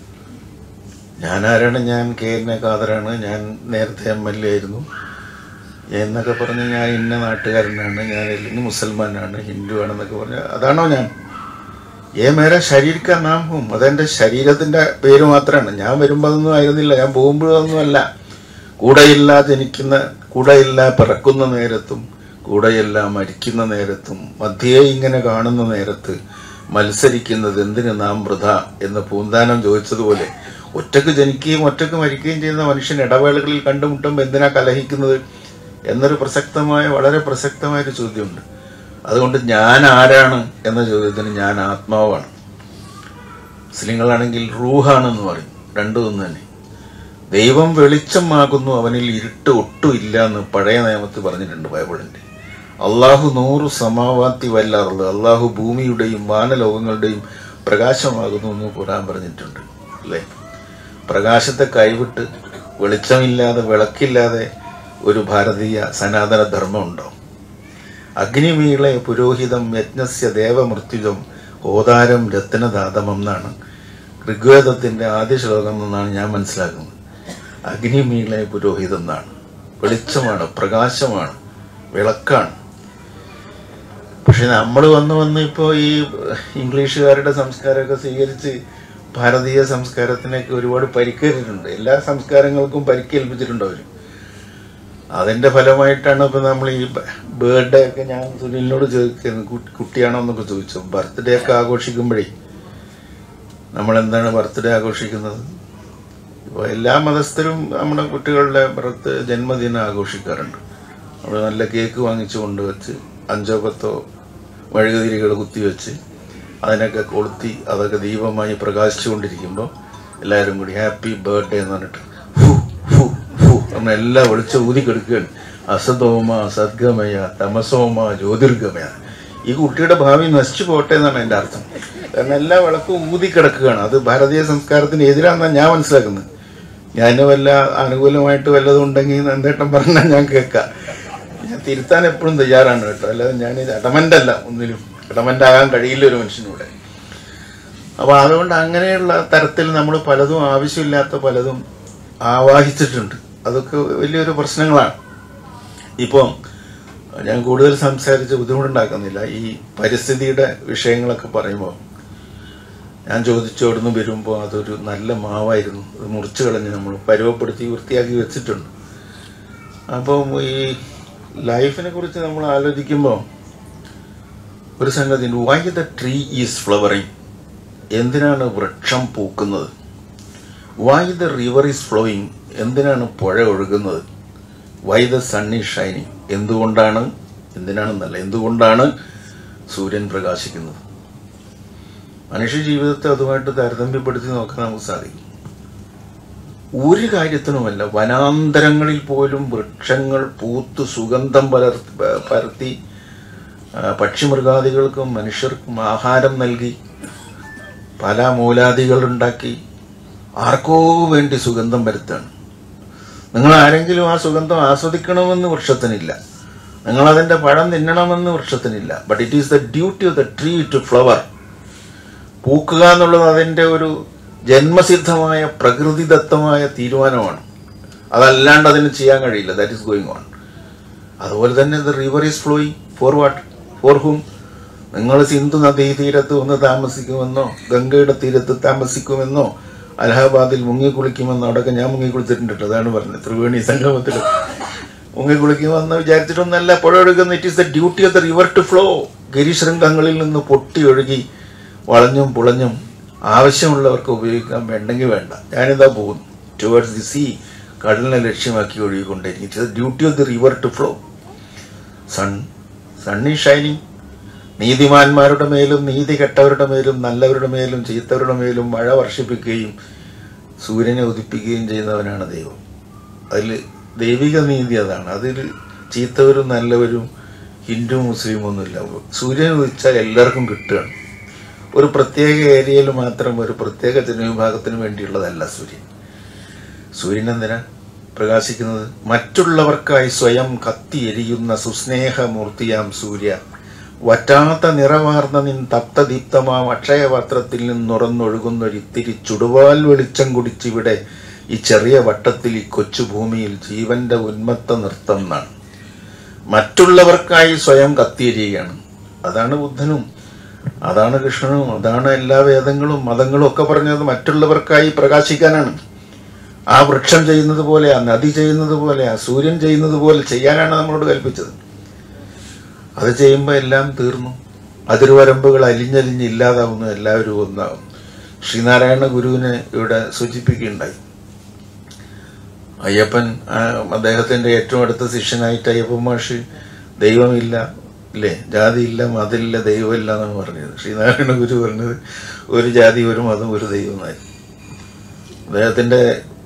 ഞാൻ ആരാണ് ഞാൻ കെ എൻ എ ഖാദറാണ് ഞാൻ നേരത്തെ എം എൽ എ ആയിരുന്നു എന്നൊക്കെ പറഞ്ഞ് ഞാൻ ഇന്ന നാട്ടുകാരനാണ് ഞാൻ അല്ലെങ്കിൽ മുസൽമാനാണ് ഹിന്ദു ആണെന്നൊക്കെ പറഞ്ഞ് അതാണോ ഞാൻ ഏ മേരെ ശരീരിക്ക നാം ഹും അതെന്റെ ശരീരത്തിന്റെ പേര് മാത്രമാണ് ഞാൻ വരുമ്പോൾ അതൊന്നും ആയിരുന്നില്ല ഞാൻ പോകുമ്പോഴൊന്നും അല്ല കൂടെയില്ല ജനിക്കുന്ന കൂടെയില്ല പിറക്കുന്ന നേരത്തും കൂടെയില്ല മരിക്കുന്ന നേരത്തും മധ്യേ ഇങ്ങനെ കാണുന്ന നേരത്ത് മത്സരിക്കുന്നത് എന്തിന് നാം വൃഥ എന്ന് പൂന്താനം ചോദിച്ചതുപോലെ ഒറ്റക്ക് ജനിക്കുകയും ഒറ്റക്ക് മരിക്കുകയും ചെയ്യുന്ന മനുഷ്യൻ ഇടവേളകളിൽ കണ്ടുമുട്ടുമ്പോൾ എന്തിനാ കലഹിക്കുന്നത് എന്നൊരു പ്രസക്തമായ വളരെ പ്രസക്തമായ ഒരു ചോദ്യമുണ്ട് അതുകൊണ്ട് ഞാൻ ആരാണ് എന്ന ചോദ്യത്തിന് ഞാൻ ആത്മാവാണ് മുസ്ലിങ്ങളാണെങ്കിൽ റൂഹാണെന്ന് പറയും രണ്ടും ഒന്ന് തന്നെ ദൈവം വെളിച്ചമാകുന്നു അവനിൽ ഇരുട്ട് ഒട്ടും ഇല്ല എന്ന് പഴയ നിയമത്തിൽ പറഞ്ഞിട്ടുണ്ട് ബൈബിളിന്റെ അള്ളാഹു നൂറ് സമാവാത്തി വല്ലാറുള്ളത് അള്ളാഹു ഭൂമിയുടെയും വാനലോകങ്ങളുടെയും പ്രകാശമാകുന്നു എന്ന് ഖുറാൻ പറഞ്ഞിട്ടുണ്ട് അല്ലേ പ്രകാശത്തെ കൈവിട്ട് വെളിച്ചമില്ലാതെ വിളക്കില്ലാതെ ഒരു ഭാരതീയ സനാതന ധർമ്മം ഉണ്ടോ അഗ്നിമീളെ പുരോഹിതം യജ്ഞസ്യ ദേവമൃത്യുജം ഹോതാരം രത്നദാതമം എന്നാണ് ഋഗ്വേദത്തിന്റെ ആദ്യ ശ്ലോകം എന്നാണ് ഞാൻ മനസ്സിലാക്കുന്നത് അഗ്നിമീളെ പുരോഹിതം എന്നാണ് വെളിച്ചമാണ് പ്രകാശമാണ് വിളക്കാണ് പക്ഷെ നമ്മൾ വന്ന് വന്ന് ഇപ്പോൾ ഈ ഇംഗ്ലീഷുകാരുടെ സംസ്കാരമൊക്കെ സ്വീകരിച്ച് ഭാരതീയ സംസ്കാരത്തിനൊക്കെ ഒരുപാട് പരിക്കേറ്റിട്ടുണ്ട് എല്ലാ സംസ്കാരങ്ങൾക്കും പരിക്കേൽപ്പിച്ചിട്ടുണ്ട് അവർ അതിന്റെ ഫലമായിട്ടാണ് ഇപ്പൊ നമ്മൾ ഈ ബർത്ത്ഡേ ഒക്കെ ഞാൻ സുനിലിനോട് ചോദിക്കുന്നത് കു- കുട്ടിയാണോ എന്നൊക്കെ ചോദിച്ചു ബർത്ത്ഡേ ഒക്കെ ആഘോഷിക്കുമ്പോഴേ നമ്മൾ എന്താണ് ബർത്ത്ഡേ ആഘോഷിക്കുന്നത് ഇപ്പോൾ എല്ലാ മതസ്ഥരും നമ്മുടെ കുട്ടികളുടെ ബർത്ത് ജന്മദിനം ആഘോഷിക്കാറുണ്ട് നമ്മൾ നല്ല കേക്ക് വാങ്ങിച്ചു കൊണ്ടുവച്ച് അഞ്ചോ പത്തോ മെഴുകുതിരികൾ കുത്തിവെച്ച് അതിനൊക്കെ കൊളുത്തി അതൊക്കെ ദീപമായി പ്രകാശിച്ചുകൊണ്ടിരിക്കുമ്പോൾ എല്ലാവരും കൂടി ഹാപ്പി ബർത്ത്ഡേ എന്ന് പറഞ്ഞിട്ട് ഫു, ഫു, ഫു എന്ന് എല്ലാം വിളിച്ച് ഊതിക്കെടുക്കുകയാണ് അസതോമ സദ്ഗമയ തമസോമ ജ്യോതിർഗമയ ഈ കുട്ടിയുടെ ഭാവി നശിച്ചു പോട്ടെ എന്നാണ് എൻ്റെ അർത്ഥം കാരണം എല്ലാ വിളക്കും ഊതിക്കിടക്കുകയാണ് അത് ഭാരതീയ സംസ്കാരത്തിന് എതിരാണെന്നാണ് ഞാൻ മനസ്സിലാക്കുന്നത് ഞാൻ വല്ല അനുകൂലമായിട്ട് വല്ലതും ഉണ്ടെങ്കിൽ എന്തേട്ടം പറഞ്ഞാൽ ഞാൻ കേൾക്കാം ഞാൻ തിരുത്താൻ എപ്പോഴും തയ്യാറാണ് കേട്ടോ അല്ലാതെ ഞാൻ ഇത് അടമൻ്റ് അല്ല ഒന്നിലും അടമൻ്റ് ആകാൻ കഴിയില്ല ഒരു മനുഷ്യനൂടെ അപ്പൊ അതുകൊണ്ട് അങ്ങനെയുള്ള തരത്തിൽ നമ്മൾ പലതും ആവശ്യമില്ലാത്ത പലതും ആവാഹിച്ചിട്ടുണ്ട് അതൊക്കെ വലിയൊരു പ്രശ്നങ്ങളാണ് ഇപ്പോൾ ഞാൻ കൂടുതൽ സംസാരിച്ച് ബുദ്ധിമുട്ടുണ്ടാക്കുന്നില്ല ഈ പരിസ്ഥിതിയുടെ വിഷയങ്ങളൊക്കെ പറയുമ്പോൾ ഞാൻ ചോദിച്ചു അവിടുന്ന് വരുമ്പോൾ അതൊരു നല്ല മാവായിരുന്നു അത് മുറിച്ചു കളഞ്ഞ് നമ്മൾ പരുവപ്പെടുത്തി വൃത്തിയാക്കി വെച്ചിട്ടുണ്ട് അപ്പം ഈ ലൈഫിനെ കുറിച്ച് നമ്മൾ ആലോചിക്കുമ്പോൾ ഒരു സംഗതി why the tree is flowering എന്തിനാണ് വൃക്ഷം പൂക്കുന്നത് why the river is flowing എന്തിനാണ് പുഴ ഒഴുകുന്നത് why the sun is shining എന്തുകൊണ്ടാണ് എന്തിനാണെന്നല്ല എന്തുകൊണ്ടാണ് സൂര്യൻ പ്രകാശിക്കുന്നത് മനുഷ്യ ജീവിതത്തെ അതുമായിട്ട് താരതമ്യപ്പെടുത്തി നോക്കാൻ നമുക്ക് സാധിക്കും ഒരു കാര്യത്തിനുമല്ല വനാന്തരങ്ങളിൽ പോലും വൃക്ഷങ്ങൾ പൂത്ത് സുഗന്ധം പലർ പരത്തി ആ, പക്ഷിമൃഗാദികൾക്കും മനുഷ്യർക്കും ആഹാരം നൽകി പല മൂലാദികൾ ഉണ്ടാക്കി ആർക്കോ വേണ്ടി സുഗന്ധം വരുത്താണ് നിങ്ങൾ ആരെങ്കിലും ആ സുഗന്ധം ആസ്വദിക്കണമെന്ന് വൃക്ഷത്തിനില്ല നിങ്ങൾ അതിന്റെ പഴം തിന്നണമെന്ന് വൃക്ഷത്തിനില്ല but it is the duty of the tree to flower പൂക്കുക എന്നുള്ളത് അതിന്റെ ഒരു ജന്മസിദ്ധമായ പ്രകൃതിദത്തമായ തീരുമാനമാണ് അതല്ലാണ്ട് അതിന് ചെയ്യാൻ കഴിയില്ല ദാറ്റ് ഈസ് ഗോയിങ് ഓൺ അതുപോലെ തന്നെ the river is flowing for what for whom നിങ്ങൾ സിന്ധു നദീ തീരത്ത് വന്ന് താമസിക്കുമെന്നോ ഗംഗയുടെ തീരത്ത് താമസിക്കുമെന്നോ അലഹാബാദിൽ മുങ്ങിക്കുളിക്കുമെന്നോ അവിടെയൊക്കെ ഞാൻ മുങ്ങിക്കുളിച്ചിട്ടുണ്ട് കേട്ടോ. അതാണ് പറഞ്ഞത് ത്രിവേണി സംഗമത്തിൽ മുങ്ങിക്കുളിക്കുമെന്ന് വിചാരിച്ചിട്ടൊന്നല്ല പുഴ ഒഴുകുന്ന it is the duty of the river to flow ഗിരിശൃംഗങ്ങളിൽ നിന്ന് പൊട്ടി ഒഴുകി വളഞ്ഞും പുളഞ്ഞും ആവശ്യമുള്ളവർക്ക് ഉപയോഗിക്കാൻ വേണ്ടെങ്കിൽ വേണ്ട ഞാനിതാ പോകുന്നു ടുവേർഡ്സ് ദി സീ കടലിനെ ലക്ഷ്യമാക്കി ഒഴുകിക്കൊണ്ടിരിക്കും it is duty of the river to flow sun sun ഈ ഷൈനിങ് നീതിമാന്മാരുടെ മേലും നീതി കെട്ടവരുടെ മേലും നല്ലവരുടെ മേലും ചീത്തവരുടെ മേലും മഴ വർഷിപ്പിക്കുകയും സൂര്യനെ ഉദിപ്പിക്കുകയും ചെയ്യുന്നവനാണ് ദൈവം അതിൽ ദൈവിക നീതി അതാണ് അതിൽ ചീത്തവരും നല്ലവരും ഹിന്ദു മുസ്ലിം ഒന്നുമില്ല സൂര്യൻ ഉദിച്ചാൽ എല്ലാവർക്കും കിട്ടുകയാണ് ഒരു പ്രത്യേക ഏരിയയിൽ മാത്രം ഒരു പ്രത്യേക ജനവിഭാഗത്തിന് വേണ്ടിയുള്ളതല്ല സൂര്യൻ സൂര്യൻ എന്തിനാ പ്രകാശിക്കുന്നത് മറ്റുള്ളവർക്കായി സ്വയം കത്തിയെരിയുന്ന സുസ്നേഹമൂർത്തിയാം സൂര്യ വറ്റാത്ത നിറവാർന്ന നിൻ തപ്തദീപ്തമാം അക്ഷയപാത്രത്തിൽ നിന്നുറന്നൊഴുകുന്നൊരിത്തിരി ചുടുവാൽ വെളിച്ചം കുടിച്ചിവിടെ ഈ ചെറിയ വട്ടത്തിൽ ഈ കൊച്ചു ഭൂമിയിൽ ജീവന്റെ ഉന്മത്ത നൃത്തം എന്നാണ് മറ്റുള്ളവർക്കായി സ്വയം കത്തിയെരിയുകയാണ് അതാണ് ബുദ്ധനും അതാണ് കൃഷ്ണനും അതാണ് എല്ലാ വേദങ്ങളും മതങ്ങളും ഒക്കെ പറഞ്ഞത് മറ്റുള്ളവർക്കായി പ്രകാശിക്കാനാണ് ആ വൃക്ഷം ചെയ്യുന്നത് പോലെ ആ നദി ചെയ്യുന്നത് പോലെ ആ സൂര്യൻ ചെയ്യുന്നത് പോലെ ചെയ്യാനാണ് നമ്മളോട് കൽപ്പിച്ചത് അത് ചെയ്യുമ്പോൾ എല്ലാം തീർന്നു അതിർവരമ്പുകൾ അലിഞ്ഞലിഞ്ഞ് ഇല്ലാതാവുന്നു എല്ലാവരും ഒന്നാകും ശ്രീനാരായണ ഗുരുവിനെ ഇവിടെ സൂചിപ്പിക്കുകയുണ്ടായി അയ്യപ്പൻ ആ, അദ്ദേഹത്തിന്റെ ഏറ്റവും അടുത്ത ശിഷ്യനായിട്ട് അയ്യപ്പൻ മാഷ് ദൈവമില്ല ഇല്ലേ ജാതിയില്ല മതമില്ല ദൈവമില്ല എന്നാണ് പറഞ്ഞത് ശ്രീനാരായണ ഗുരു പറഞ്ഞത് ഒരു ജാതി ഒരു മതം ഒരു ദൈവമായി അദ്ദേഹത്തിന്റെ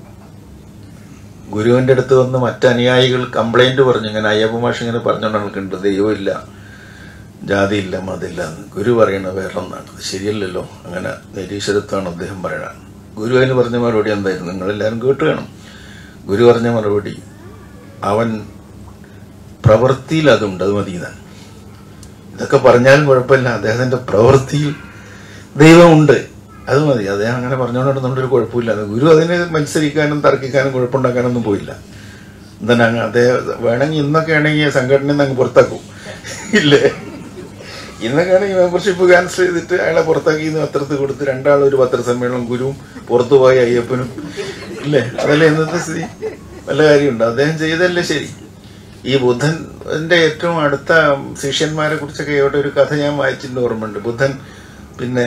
ഗുരുവിന്റെ അടുത്ത് വന്ന് മറ്റനുയായികൾ കംപ്ലൈന്റ് പറഞ്ഞു ഇങ്ങനെ അയ്യപ്പ മാഷ് ഇങ്ങനെ പറഞ്ഞുകൊണ്ട് നടക്കുന്നുണ്ട് ദൈവമില്ല ജാതിയില്ല മതമില്ല എന്ന് ഗുരു പറയണ വേറെ ഒന്നാണ് അത് ശരിയല്ലല്ലോ അങ്ങനെ നിരീശ്വരത്വമാണ് അദ്ദേഹം പറയണത് ഗുരു അതിന് പറഞ്ഞ മറുപടി എന്തായിരുന്നു നിങ്ങളെല്ലാവരും കേട്ട് വേണം ഗുരു പറഞ്ഞ മറുപടി അവൻ പ്രവൃത്തിയിൽ അതുണ്ട് അത് മതി എന്നാണ് ഇതൊക്കെ പറഞ്ഞാലും കുഴപ്പമില്ല അദ്ദേഹത്തിന്റെ പ്രവൃത്തിയിൽ ദൈവമുണ്ട് അത് മതി അദ്ദേഹം അങ്ങനെ പറഞ്ഞുകൊണ്ടിരുന്നുകൊണ്ട് ഒരു കുഴപ്പമില്ല അത് ഗുരു അതിന് മത്സരിക്കാനും തർക്കിക്കാനും കുഴപ്പമുണ്ടാക്കാനൊന്നും പോയില്ല എന്താണ് അങ്ങ് അദ്ദേഹം വേണമെങ്കിൽ ഇന്നൊക്കെ ആണെങ്കിൽ സംഘടനയിൽ നിന്ന് അങ്ങ് പുറത്താക്കും ഇല്ലേ ഇന്നൊക്കെ ആണെങ്കിൽ മെമ്പർഷിപ്പ് ക്യാൻസൽ ചെയ്തിട്ട് അയാളെ പുറത്താക്കി എന്ന് പത്രത്തിൽ കൊടുത്ത് രണ്ടാളും ഒരു പത്രസമ്മേളനം ഗുരുവും പുറത്തുപോയ അയ്യപ്പനും ഇല്ലേ അതല്ലേ ഇന്നത്തെ സ്ഥിതി വല്ല കാര്യമുണ്ട് അദ്ദേഹം ചെയ്തല്ലേ ശരി ഈ ബുദ്ധന്റെ ഏറ്റവും അടുത്ത ശിഷ്യന്മാരെ കുറിച്ചൊക്കെ ഇവിടെ ഒരു കഥ ഞാൻ വായിച്ചിട്ടുണ്ട് ഓർമ്മയുണ്ട് ബുദ്ധൻ പിന്നെ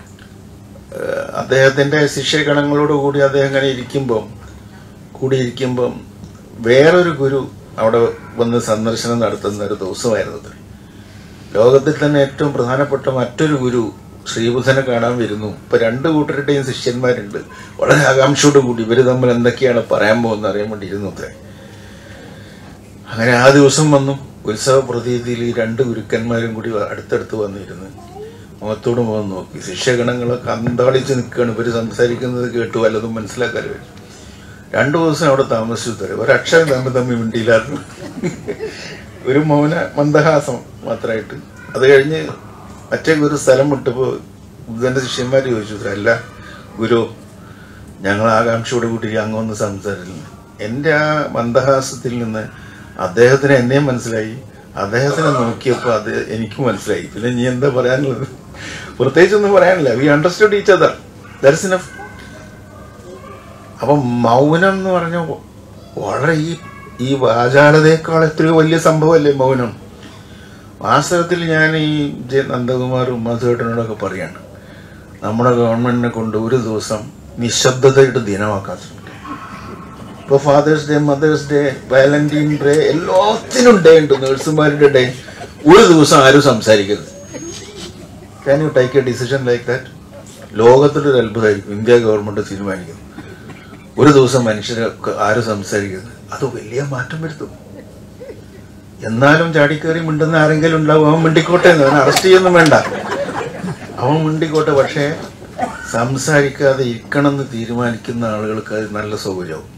ഏഹ്, അദ്ദേഹത്തിന്റെ ശിഷ്യഗണങ്ങളോട് കൂടി അദ്ദേഹം ഇങ്ങനെ ഇരിക്കുമ്പം കൂടിയിരിക്കുമ്പം വേറൊരു ഗുരു അവിടെ വന്ന് സന്ദർശനം നടത്തുന്ന ഒരു ദിവസമായിരുന്നു അത്. ലോകത്തിൽ തന്നെ ഏറ്റവും പ്രധാനപ്പെട്ട മറ്റൊരു ഗുരു ശ്രീബുദ്ധനെ കാണാൻ വരുന്നു ഇപ്പൊ രണ്ടു കൂട്ടരുടെയും ശിഷ്യന്മാരുണ്ട് വളരെ ആകാംക്ഷയോട് കൂടി ഇവര് തമ്മിൽ എന്തൊക്കെയാണ് പറയാൻ പോകുന്നത് അറിയാൻ വേണ്ടി ഇരുന്നു അത്രേ അങ്ങനെ ആ ദിവസം വന്നു ഉത്സവ പ്രതീതിയിൽ ഈ രണ്ട് ഗുരുക്കന്മാരും കൂടി അടുത്തടുത്ത് വന്നിരുന്ന് മുഖത്തോട് മുഖം നോക്കി ശിഷ്യഗണങ്ങളൊക്കെ അന്താളിച്ച് നിൽക്കുകയാണ് ഇവര് സംസാരിക്കുന്നത് കേട്ടു വല്ലതും മനസ്സിലാക്കാതെ വരും രണ്ടു ദിവസം അവിടെ താമസിച്ചു തരും ഒരക്ഷരം തമ്മിൽ തമ്മിൽ മിണ്ടിയില്ലായിരുന്നു ഒരു മൗന മന്ദഹാസം മാത്രമായിട്ട് അത് കഴിഞ്ഞ് മറ്റേ ഗുരു സ്ഥലം വിട്ടപ്പോൾ ബുദ്ധന്റെ ശിഷ്യന്മാർ ചോദിച്ചു അല്ല ഗുരു ഞങ്ങൾ ആകാംക്ഷയോട് കൂടി അങ്ങൊന്ന് സംസാരിക്കുന്നു എൻ്റെ ആ മന്ദഹാസത്തിൽ നിന്ന് അദ്ദേഹത്തിന് എന്നെയും മനസ്സിലായി അദ്ദേഹത്തിനെ നോക്കിയപ്പോൾ അത് എനിക്ക് മനസ്സിലായി പിന്നെ നീ എന്താ പറയാനുള്ളത് പ്രത്യേകിച്ചൊന്നും പറയാനില്ല we understood each other there's enough അപ്പം മൗനം എന്ന് പറഞ്ഞ വളരെ ഈ ഈ വാചാലതയേക്കാൾ എത്രയോ വലിയ സംഭവമല്ലേ മൗനം വാസ്തവത്തിൽ ഞാൻ ഈ ജെ നന്ദകുമാറും മധുവേട്ടനോടൊക്കെ പറയാണ് നമ്മുടെ ഗവൺമെന്റിനെ കൊണ്ട് ഒരു ദിവസം നിശബ്ദതയുടെ ദിനമാക്കാൻ ശ്രമിക്കും ഇപ്പോൾ father's day mother's day valentine day എല്ലാത്തിനും ഡേ ഉണ്ട് നഴ്സുമാരുടെ ഡേ ഒരു ദിവസം ആരും സംസാരിക്കരുത് can you take a decision like that ലോകത്തിലൊരു അത്ഭുതമായിരിക്കും ഇന്ത്യ ഗവൺമെന്റ് തീരുമാനിക്കുന്നു ഒരു ദിവസം മനുഷ്യരെ ആരും സംസാരിക്കരുത് അത് വലിയ മാറ്റം വരുത്തും എന്നാലും ചാടിക്കേറി മിണ്ടുന്ന ആരെങ്കിലും ഉണ്ടാവും അവൻ മിണ്ടിക്കോട്ടെ എന്ന് അവനെ അറസ്റ്റ് ചെയ്യൊന്നും വേണ്ട അവൻ മിണ്ടിക്കോട്ടെ പക്ഷേ സംസാരിക്കാതെ ഇരിക്കണമെന്ന് തീരുമാനിക്കുന്ന ആളുകൾക്ക് അത് നല്ല സൗകര്യവും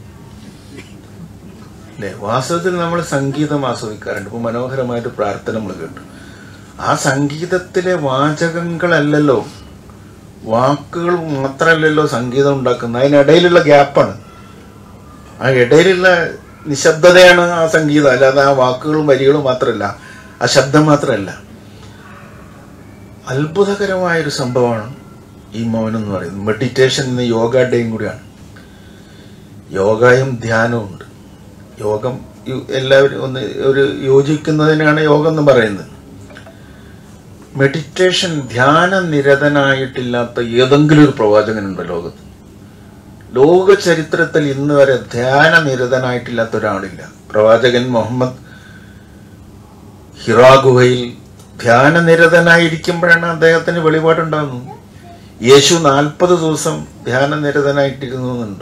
അല്ലേ വാസ്തവത്തിൽ നമ്മൾ സംഗീതം ആസ്വദിക്കാറുണ്ട് ഇപ്പൊ മനോഹരമായിട്ട് പ്രാർത്ഥന നമ്മൾ കേട്ടു ആ സംഗീതത്തിലെ വാചകങ്ങളല്ലല്ലോ വാക്കുകൾ മാത്രമല്ലല്ലോ സംഗീതം ഉണ്ടാക്കുന്നത് അതിനിടയിലുള്ള ഗ്യാപ്പാണ് ആ ഇടയിലുള്ള നിശബ്ദതയാണ് ആ സംഗീതം അല്ലാതെ ആ വാക്കുകളും വരികളും മാത്രമല്ല ആ ശബ്ദം മാത്രമല്ല അത്ഭുതകരമായൊരു സംഭവമാണ് ഈ മൗനം എന്ന് പറയുന്നത് മെഡിറ്റേഷൻ എന്ന യോഗ ഡേയും കൂടിയാണ് യോഗയും ധ്യാനവും ഉണ്ട് യോഗം യു- എല്ലാവരും ഒന്ന് ഒരു യോജിക്കുന്നതിനാണ് യോഗം എന്ന് പറയുന്നത് മെഡിറ്റേഷൻ ധ്യാന നിരതനായിട്ടില്ലാത്ത ഏതെങ്കിലും ഒരു പ്രവാചകനുണ്ടോ ലോകത്ത് ലോക ചരിത്രത്തിൽ ഇന്ന് വരെ ധ്യാന നിരതനായിട്ടില്ലാത്ത ഒരാളില്ല പ്രവാചകൻ മുഹമ്മദ് ഹിറാ ഗുഹയിൽ ധ്യാന നിരതനായിരിക്കുമ്പോഴാണ് അദ്ദേഹത്തിന് വെളിപാടുണ്ടാകുന്നത് യേശു നാൽപ്പത് ദിവസം ധ്യാന നിരതനായിട്ടിരുന്നു എന്നുണ്ട്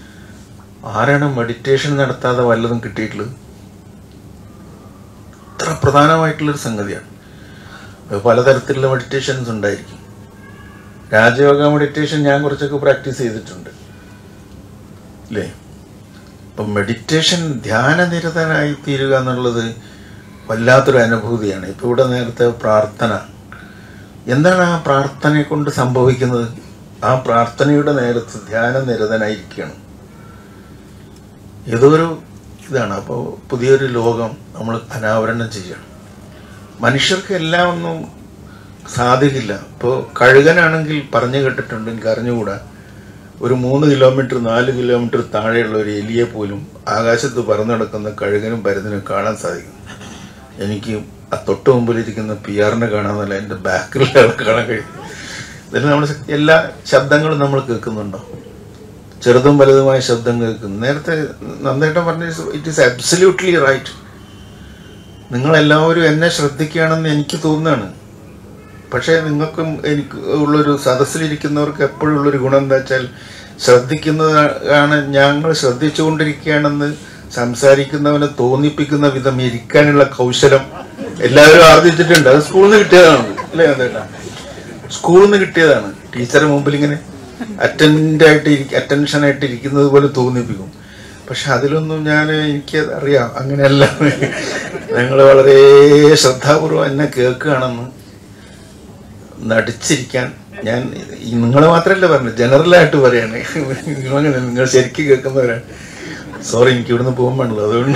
ആരാണ് മെഡിറ്റേഷൻ നടത്താതെ വല്ലതും കിട്ടിയിട്ടുള്ളത് ഇത്ര വളരെ പ്രധാനമായിട്ടുള്ളൊരു സംഗതിയാണ് അത് പലതരത്തിലുള്ള മെഡിറ്റേഷൻസ് ഉണ്ടായിരിക്കും രാജയോഗ മെഡിറ്റേഷൻ ഞാൻ കുറച്ചൊക്കെ പ്രാക്ടീസ് ചെയ്തിട്ടുണ്ട് അല്ലേ അപ്പം മെഡിറ്റേഷൻ ധ്യാനനിരതനായി തീരുക എന്നുള്ളത് വല്ലാത്തൊരു അനുഭൂതിയാണ് ഇപ്പം ഇവിടെ നേരത്തെ പ്രാർത്ഥന എന്താണ് ആ പ്രാർത്ഥനയെ കൊണ്ട് സംഭവിക്കുന്നത് ആ പ്രാർത്ഥനയുടെ നേരത്ത് ധ്യാനനിരതനായിരിക്കണം ഏതൊരു ഇതാണ് അപ്പോൾ പുതിയൊരു ലോകം നമ്മൾ അനാവരണം ചെയ്യണം മനുഷ്യർക്ക് എല്ലാം ഒന്നും സാധിക്കില്ല ഇപ്പോൾ കഴുകനാണെങ്കിൽ പറഞ്ഞു കേട്ടിട്ടുണ്ട് എനിക്ക് അറിഞ്ഞുകൂടാ ഒരു മൂന്ന് കിലോമീറ്റർ നാല് കിലോമീറ്റർ താഴെയുള്ള ഒരു എലിയെ പോലും ആകാശത്ത് പറന്നു നടക്കുന്ന കഴുകനും പരുതിനും കാണാൻ സാധിക്കും എനിക്ക് ആ തൊട്ട് മുമ്പിലിരിക്കുന്ന പി ആറിനെ കാണാന്നല്ല എൻ്റെ ബാക്കിലുള്ള ആളെ കാണാൻ കഴിയും ഇതിൽ നമ്മൾ എല്ലാ ശബ്ദങ്ങളും നമ്മൾ കേൾക്കുന്നുണ്ടോ ചെറുതും വലുതുമായ ശബ്ദം കേൾക്കുന്നു നേരത്തെ നന്ദേട്ടൻ പറഞ്ഞ ഇറ്റ് ഈസ് അബ്സല്യൂട്ട്ലി റൈറ്റ് നിങ്ങളെല്ലാവരും എന്നെ ശ്രദ്ധിക്കുകയാണെന്ന് എനിക്ക് തോന്നുകയാണ് പക്ഷേ നിങ്ങൾക്കും എനിക്ക് ഉള്ളൊരു സദസ്സിലിരിക്കുന്നവർക്ക് എപ്പോഴും ഉള്ളൊരു ഗുണം എന്താ വെച്ചാൽ ശ്രദ്ധിക്കുന്നതാണ് ഞങ്ങൾ ശ്രദ്ധിച്ചുകൊണ്ടിരിക്കുകയാണെന്ന് സംസാരിക്കുന്നവനെ തോന്നിപ്പിക്കുന്ന വിധം ഇരിക്കാനുള്ള കൗശലം എല്ലാവരും ആർജിച്ചിട്ടുണ്ട് അത് സ്കൂളിൽ നിന്ന് കിട്ടിയതാണ് അല്ലേ അതേട്ടാ സ്കൂളിൽ നിന്ന് കിട്ടിയതാണ് ടീച്ചറെ മുമ്പിൽ ഇങ്ങനെ അറ്റൻഡ് ആയിട്ട് അറ്റൻഷൻ ആയിട്ട് ഇരിക്കുന്നത് പോലെ തോന്നിപ്പിക്കും പക്ഷെ അതിലൊന്നും ഞാൻ എനിക്ക് അറിയാം അങ്ങനെയല്ല ഞങ്ങൾ വളരെ ശ്രദ്ധാപൂർവം എന്നെ കേൾക്കുകയാണെന്ന് നടിച്ചിരിക്കാൻ ഞാൻ നിങ്ങൾ മാത്രമല്ല പറഞ്ഞു ജനറലായിട്ട് പറയാണ് നിങ്ങളങ്ങനെ നിങ്ങൾ ശരിക്കും കേൾക്കുന്നവരാണ് സോറി എനിക്ക് ഇവിടുന്ന് പോകാൻ പാടില്ല അതുകൊണ്ട്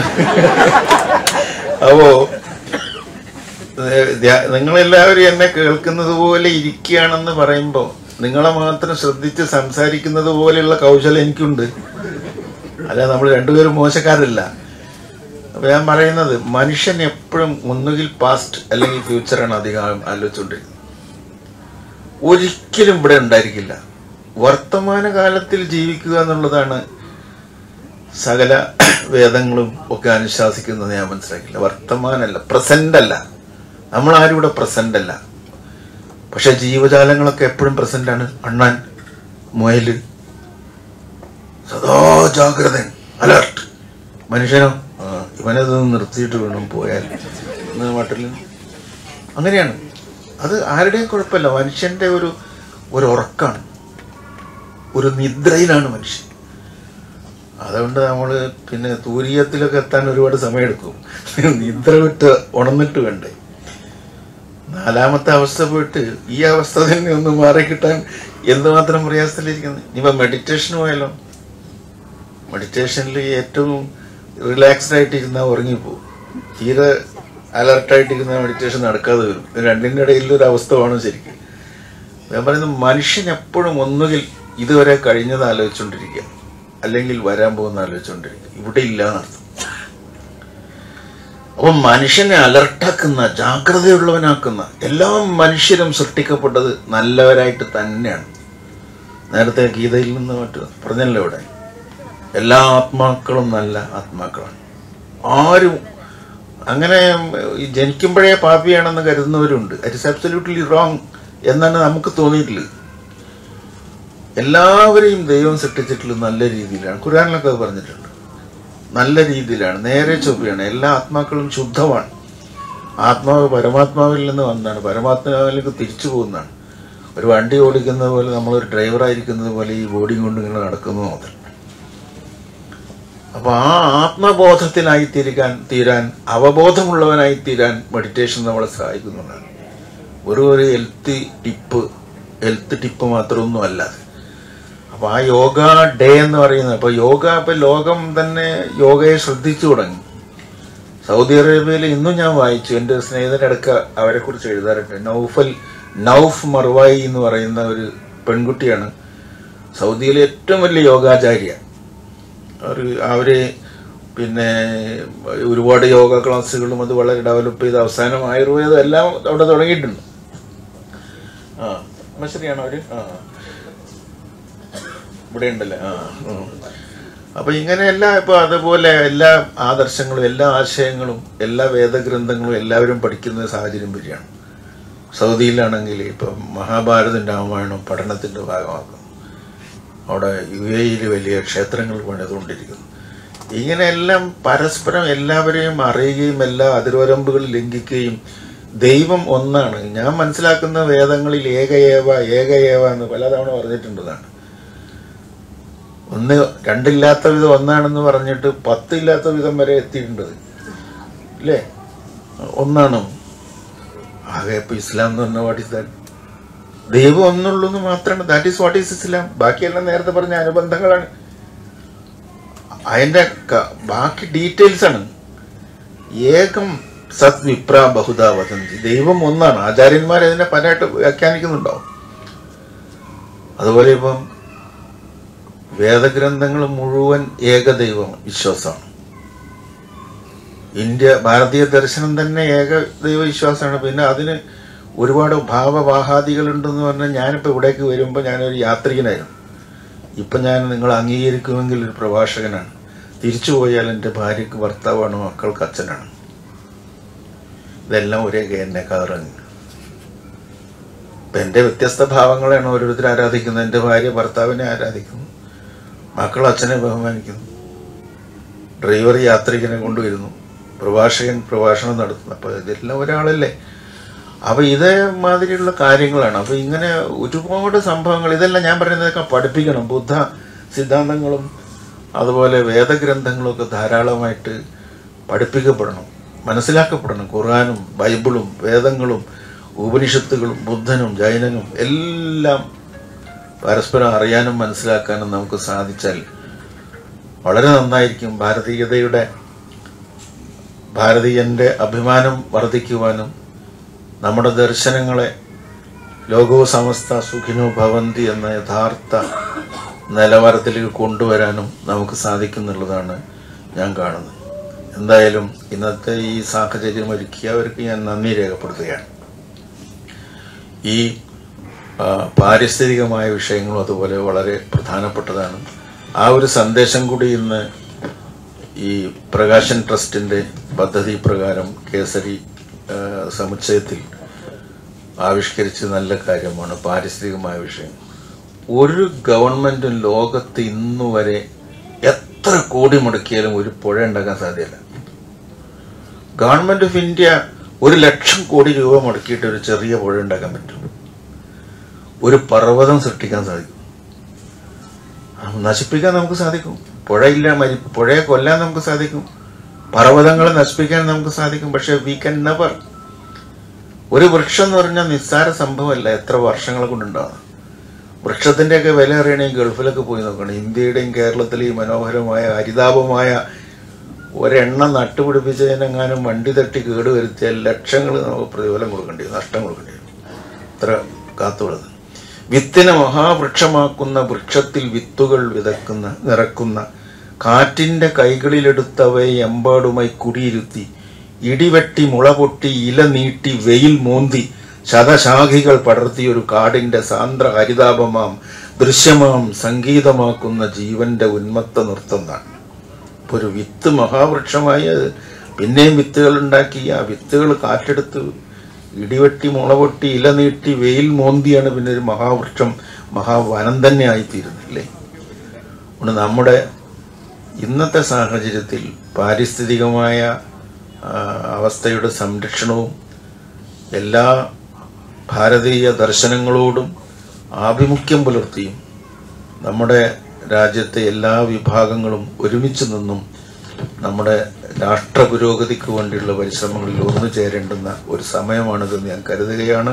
അപ്പോ ഏഹ്, ധ്യാ- നിങ്ങളെല്ലാവരും എന്നെ കേൾക്കുന്നത് പോലെ ഇരിക്കുകയാണെന്ന് പറയുമ്പോൾ നിങ്ങളെ മാത്രം ശ്രദ്ധിച്ച് സംസാരിക്കുന്നത് പോലെയുള്ള കൗശലം എനിക്കുണ്ട് അല്ല നമ്മൾ രണ്ടുപേരും മോശക്കാരല്ല അപ്പൊ ഞാൻ പറയുന്നത് മനുഷ്യൻ എപ്പോഴും ഒന്നുകിൽ പാസ്റ്റ് അല്ലെങ്കിൽ ഫ്യൂച്ചറാണ് അധികം ആലോചിച്ചുകൊണ്ടിരിക്കുന്നത് ഒരിക്കലും ഇവിടെ ഉണ്ടായിരിക്കില്ല വർത്തമാനകാലത്തിൽ ജീവിക്കുക എന്നുള്ളതാണ് സകല വേദങ്ങളും ഒക്കെ അനുശാസിക്കുന്നത് ഞാൻ മനസ്സിലാക്കില്ല വർത്തമാനല്ല പ്രസന്റ് അല്ല നമ്മൾ ആരും ഇവിടെ പ്രസന്റ് അല്ല പക്ഷെ ജീവജാലങ്ങളൊക്കെ എപ്പോഴും പ്രസന്റ് ആണ് അണ്ണാൻ മുയല് സദാ ജാഗ്രതൻ അലർട്ട് മനുഷ്യനോ ആ, ഇവനത് നിർത്തിയിട്ട് വേണം പോയാൽ എന്ന മട്ടിൽ അങ്ങനെയാണ് അത് ആരുടെയും കുഴപ്പമില്ല മനുഷ്യന്റെ ഒരു ഒരു ഉറക്കാണ് ഒരു നിദ്രയിലാണ് മനുഷ്യൻ അതുകൊണ്ട് നമ്മൾ പിന്നെ തൂരീയത്തിലൊക്കെ എത്താൻ ഒരുപാട് സമയമെടുക്കും നിദ്ര വിട്ട് ഉണർന്നിട്ട് വേണ്ടേ നാലാമത്തെ അവസ്ഥ പോയിട്ട് ഈ അവസ്ഥ തന്നെ ഒന്ന് മാറിക്കിട്ടാൻ എന്തുമാത്രം പ്രയാസത്തിലിരിക്കുന്നത് ഇനിയിപ്പോ മെഡിറ്റേഷൻ പോയാലോ മെഡിറ്റേഷനിൽ ഏറ്റവും റിലാക്സ്ഡ് ആയിട്ടിരുന്നാൽ ഉറങ്ങിപ്പോവും തീരെ അലർട്ടായിട്ടിരുന്ന മെഡിറ്റേഷൻ നടക്കാതെ വരും ഇത് രണ്ടിൻ്റെ ഇടയിൽ ഒരു അവസ്ഥ വേണം ശരിക്കും ഞാൻ പറയുന്നത് മനുഷ്യൻ എപ്പോഴും ഒന്നുകിൽ ഇതുവരെ കഴിഞ്ഞത് ആലോചിച്ചുകൊണ്ടിരിക്കുക അല്ലെങ്കിൽ വരാൻ പോകുന്ന ആലോചിച്ചുകൊണ്ടിരിക്കുക ഇവിടെ ഇല്ല എന്നർത്ഥം അപ്പൊ മനുഷ്യനെ അലർട്ടാക്കുന്ന ജാഗ്രതയുള്ളവനാക്കുന്ന എല്ലാ മനുഷ്യരും സൃഷ്ടിക്കപ്പെട്ടത് നല്ലവരായിട്ട് തന്നെയാണ് നേരത്തെ ഗീതയിൽ നിന്ന് മറ്റു പറഞ്ഞല്ലോ ഇവിടെ എല്ലാ ആത്മാക്കളും നല്ല ആത്മാക്കളാണ് ആരും അങ്ങനെ ഈ ജനിക്കുമ്പോഴേ പാപിയാണെന്ന് കരുതുന്നവരുണ്ട് ഇറ്റ് ഇസ് അബ്സല്യൂട്ട്ലി റോങ് എന്നാണ് നമുക്ക് തോന്നിയിട്ടുള്ളത് എല്ലാവരെയും ദൈവം സൃഷ്ടിച്ചിട്ടുള്ളത് നല്ല രീതിയിലാണ് ഖുറാനിലൊക്കെ അത് പറഞ്ഞിട്ടുണ്ട് നല്ല രീതിയിലാണ് നേരെ ചൊവ്വയാണ് എല്ലാ ആത്മാക്കളും ശുദ്ധമാണ് ആത്മാവ് പരമാത്മാവിൽ നിന്ന് വന്നതാണ് പരമാത്മാവിലേക്ക് തിരിച്ചു പോകുന്നതാണ് ഒരു വണ്ടി ഓടിക്കുന്നത് പോലെ നമ്മളൊരു ഡ്രൈവറായിരിക്കുന്നത് പോലെ ഈ ബോഡിയും കൊണ്ട് ഇങ്ങനെ നടക്കുന്നു മാത്രം അപ്പൊ ആ ആത്മബോധത്തിനായി തീരുകാൻ തീരാൻ അവബോധമുള്ളവനായി തീരാൻ മെഡിറ്റേഷൻ നമ്മളെ സഹായിക്കുന്നുണ്ടാണ് ഒരു ഒരു ഹെൽത്ത് ടിപ്പ് ഹെൽത്ത് ടിപ്പ് മാത്രമൊന്നും അല്ല അത്. അപ്പൊ ആ യോഗ ഡേ എന്ന് പറയുന്നത് അപ്പൊ യോഗ ഇപ്പൊ ലോകം തന്നെ യോഗയെ ശ്രദ്ധിച്ചു തുടങ്ങി സൗദി അറേബ്യയിൽ ഇന്നും ഞാൻ വായിച്ചു എൻ്റെ സ്നേഹിതരടക്ക അവരെ കുറിച്ച് എഴുതാറുണ്ട് നൗഫൽ നൗഫ് മർവായി എന്ന് പറയുന്ന ഒരു പെൺകുട്ടിയാണ് സൗദിയിലെ ഏറ്റവും വലിയ യോഗാചാര്യ അവർ അവര് പിന്നെ ഒരുപാട് യോഗ ക്ലാസ്സുകളും അത് വളരെ ഡെവലപ്പ് ചെയ്ത് അവസാനം ആയുർവേദം എല്ലാം അവിടെ തുടങ്ങിയിട്ടുണ്ട് ആ എന്നാ ശരിയാണോ അവര് ആ ഇവിടെ ഉണ്ടല്ലേ ആ ഉം. അപ്പൊ ഇങ്ങനെയല്ല ഇപ്പൊ അതുപോലെ എല്ലാ ആദർശങ്ങളും എല്ലാ ആശയങ്ങളും എല്ലാ വേദഗ്രന്ഥങ്ങളും എല്ലാവരും പഠിക്കുന്ന സാഹചര്യം വരികയാണ് സൗദിയിലാണെങ്കിൽ ഇപ്പൊ മഹാഭാരതം രാമായണം പഠനത്തിന്റെ ഭാഗമാക്കും അവിടെ യു എയിൽ വലിയ ക്ഷേത്രങ്ങൾ പണിതുകൊണ്ടിരിക്കുന്നു ഇങ്ങനെയെല്ലാം പരസ്പരം എല്ലാവരെയും അറിയുകയും എല്ലാ അതിർവരമ്പുകൾ ലംഘിക്കുകയും ദൈവം ഒന്നാണ് ഞാൻ മനസ്സിലാക്കുന്ന വേദങ്ങളിൽ ഏകയേവ ഏകയേവ എന്ന് പലതവണ പറഞ്ഞിട്ടുള്ളതാണ് ഒന്ന് രണ്ടില്ലാത്ത വിധം ഒന്നാണെന്ന് പറഞ്ഞിട്ട് പത്തില്ലാത്ത വിധം വരെ എത്തിയിട്ടുണ്ട് അല്ലേ ഒന്നാണ് ആകെ ഇപ്പൊ ഇസ്ലാം എന്ന് പറഞ്ഞ വാട്ട് ഇസ് ദാറ്റ് ദൈവം ഒന്നുള്ളൂ എന്ന് മാത്രമാണ് that is what is Islam ബാക്കിയെല്ലാം നേരത്തെ പറഞ്ഞ അനുബന്ധങ്ങളാണ് അതിന്റെ ക- ബാക്കി ഡീറ്റെയിൽസ് ആണ് ഏകം സത് വിപ്ര ബഹുദ വദന്തി ദൈവം ഒന്നാണ് ആചാര്യന്മാർ അതിനെ പലതായിട്ട് വ്യാഖ്യാനിക്കുന്നുണ്ടാവും അതുപോലെ ഇപ്പം വേദഗ്രന്ഥങ്ങൾ മുഴുവൻ ഏകദൈവം വിശ്വാസമാണ് ഇന്ത്യ ഭാരതീയ ദർശനം തന്നെ ഏക ദൈവ വിശ്വാസമാണ് പിന്നെ അതിന് ഒരുപാട് ഭാവവാഹാദികളുണ്ടെന്ന് പറഞ്ഞാൽ ഞാനിപ്പോൾ ഇവിടേക്ക് വരുമ്പോൾ ഞാനൊരു യാത്രികനായിരുന്നു ഇപ്പം ഞാൻ നിങ്ങൾ അംഗീകരിക്കുമെങ്കിൽ ഒരു പ്രഭാഷകനാണ് തിരിച്ചു പോയാൽ എൻ്റെ ഭാര്യയ്ക്ക് ഭർത്താവാണ് മക്കൾക്ക് അച്ഛനാണ് ഇതെല്ലാം ഒരേ എന്നെ കറങ്ങി ഇപ്പം എൻ്റെ വ്യത്യസ്ത ഭാവങ്ങളെയാണ് ഓരോരുത്തർ ആരാധിക്കുന്നത് എൻ്റെ ഭാര്യ ഭർത്താവിനെ ആരാധിക്കുന്നു മക്കൾ അച്ഛനെ ബഹുമാനിക്കുന്നു ഡ്രൈവർ യാത്രികനെ കൊണ്ടുവരുന്നു പ്രഭാഷകൻ പ്രഭാഷണം നടത്തുന്നു അപ്പോൾ ഇതെല്ലാം ഒരാളല്ലേ അപ്പൊ ഇതേ മാതിരിയുള്ള കാര്യങ്ങളാണ് അപ്പൊ ഇങ്ങനെ ഒരുപാട് സംഭവങ്ങൾ ഇതെല്ലാം ഞാൻ പറയുന്നതൊക്കെ പഠിപ്പിക്കണം ബുദ്ധ സിദ്ധാന്തങ്ങളും അതുപോലെ വേദഗ്രന്ഥങ്ങളും ഒക്കെ ധാരാളമായിട്ട് പഠിപ്പിക്കപ്പെടണം മനസ്സിലാക്കപ്പെടണം ഖുർആാനും ബൈബിളും വേദങ്ങളും ഉപനിഷത്തുകളും ബുദ്ധനും ജൈനനും എല്ലാം പരസ്പരം അറിയാനും മനസ്സിലാക്കാനും നമുക്ക് സാധിച്ചാൽ വളരെ നന്നായിരിക്കും ഭാരതീയതയുടെ ഭാരതീയന്റെ അഭിമാനം വർദ്ധിക്കുവാനും നമ്മുടെ ദർശനങ്ങളെ ലോകോ സമസ്ത സുഖിനോ ഭവന്തി എന്ന യഥാർത്ഥ നിലവാരത്തിലേക്ക് കൊണ്ടുവരാനും നമുക്ക് സാധിക്കുന്നുള്ളതാണ് ഞാൻ കാണുന്നത് എന്തായാലും ഇന്നത്തെ ഈ സാഹചര്യം ഒരുക്കിയവർക്ക് ഞാൻ നന്ദി രേഖപ്പെടുത്തുകയാണ് ഈ ആ, പാരിസ്ഥിതികമായ വിഷയങ്ങളും അതുപോലെ വളരെ പ്രധാനപ്പെട്ടതാണ് ആ ഒരു സന്ദേശം കൂടി ഇന്ന് ഈ പ്രകാശൻ ട്രസ്റ്റിന്റെ പദ്ധതി പ്രകാരം കേസരി ആ, സമുച്ചയത്തിൽ ആവിഷ്കരിച്ച നല്ല കാര്യമാണ് പാരിസ്ഥിതികമായ വിഷയം ഒരു ഗവൺമെന്റും ലോകത്ത് ഇന്നു വരെ എത്ര കോടി മുടക്കിയാലും ഒരു പുഴ ഉണ്ടാക്കാൻ സാധ്യമല്ല ഗവൺമെന്റ് ഓഫ് ഇന്ത്യ ഒരു ലക്ഷം കോടി രൂപ മുടക്കിയിട്ട് ഒരു ചെറിയ പുഴ ഉണ്ടാക്കാൻ പറ്റും ഒരു പർവ്വതം സൃഷ്ടിക്കാൻ സാധിക്കും ആ, നശിപ്പിക്കാൻ നമുക്ക് സാധിക്കും പുഴയില്ല മരി പുഴയെ കൊല്ലാൻ നമുക്ക് സാധിക്കും പർവ്വതങ്ങളെ നശിപ്പിക്കാൻ നമുക്ക് സാധിക്കും പക്ഷെ വി കൻ നെവർ ഒരു വൃക്ഷം എന്ന് പറഞ്ഞാൽ നിസ്സാര സംഭവമല്ല എത്ര വർഷങ്ങളെ കൊണ്ടുണ്ടാവുന്നത് വൃക്ഷത്തിന്റെയൊക്കെ വില അറിയണമെങ്കിൽ ഗൾഫിലൊക്കെ പോയി നോക്കണം ഇന്ത്യയുടെയും കേരളത്തിലെയും മനോഹരമായ ഹരിതാപമായ ഒരെണ്ണം നട്ടുപിടിപ്പിച്ചതിനെങ്ങാനും വണ്ടി തട്ടി കേടുവരുത്തിയാൽ ലക്ഷങ്ങൾ നമുക്ക് പ്രതിഫലം കൊടുക്കേണ്ടി വരും നഷ്ടം കൊടുക്കേണ്ടി വരും അത്ര കാത്തുള്ളത് വിത്തിനെ മഹാവൃക്ഷമാക്കുന്ന വൃക്ഷത്തിൽ വിത്തുകൾ വിതക്കുന്ന നിറക്കുന്ന കാറ്റിന്റെ കൈകളിലെടുത്തവയെ എമ്പാടുമായി കുടിയിരുത്തി ഇടിവെട്ടി മുള പൊട്ടി ഇല നീട്ടി വെയിൽ മോന്തി ശതശാഖികൾ പടർത്തി ഒരു കാടിന്റെ സാന്ദ്ര ഹരിതാപമാം ദൃശ്യമാം സംഗീതമാക്കുന്ന ജീവന്റെ ഉന്മത്ത നൃത്തം എന്നാണ് ഇപ്പൊ ഒരു വിത്ത് മഹാവൃക്ഷമായി അത് പിന്നെയും വിത്തുകൾ ഉണ്ടാക്കി ആ വിത്തുകൾ കാറ്റെടുത്ത് ഇടിവെട്ടി മുളപൊട്ടി ഇല നീട്ടി വെയിൽ മോന്തിയാണ് പിന്നെ ഒരു മഹാവൃക്ഷം മഹാവനം തന്നെ ആയിത്തീരുന്നില്ലേ അതുകൊണ്ട് നമ്മുടെ ഇന്നത്തെ സാഹചര്യത്തിൽ പാരിസ്ഥിതികമായ ആ, അവസ്ഥയുടെ സംരക്ഷണവും എല്ലാ ഭാരതീയ ദർശനങ്ങളോടും ആഭിമുഖ്യം പുലർത്തിയും നമ്മുടെ രാജ്യത്തെ എല്ലാ വിഭാഗങ്ങളും ഒരുമിച്ച് നിന്നും നമ്മുടെ രാഷ്ട്ര പുരോഗതിക്ക് വേണ്ടിയുള്ള പരിശ്രമങ്ങളിൽ ഒന്നു ചേരേണ്ടുന്ന ഒരു സമയമാണിതെന്ന് ഞാൻ കരുതുകയാണ്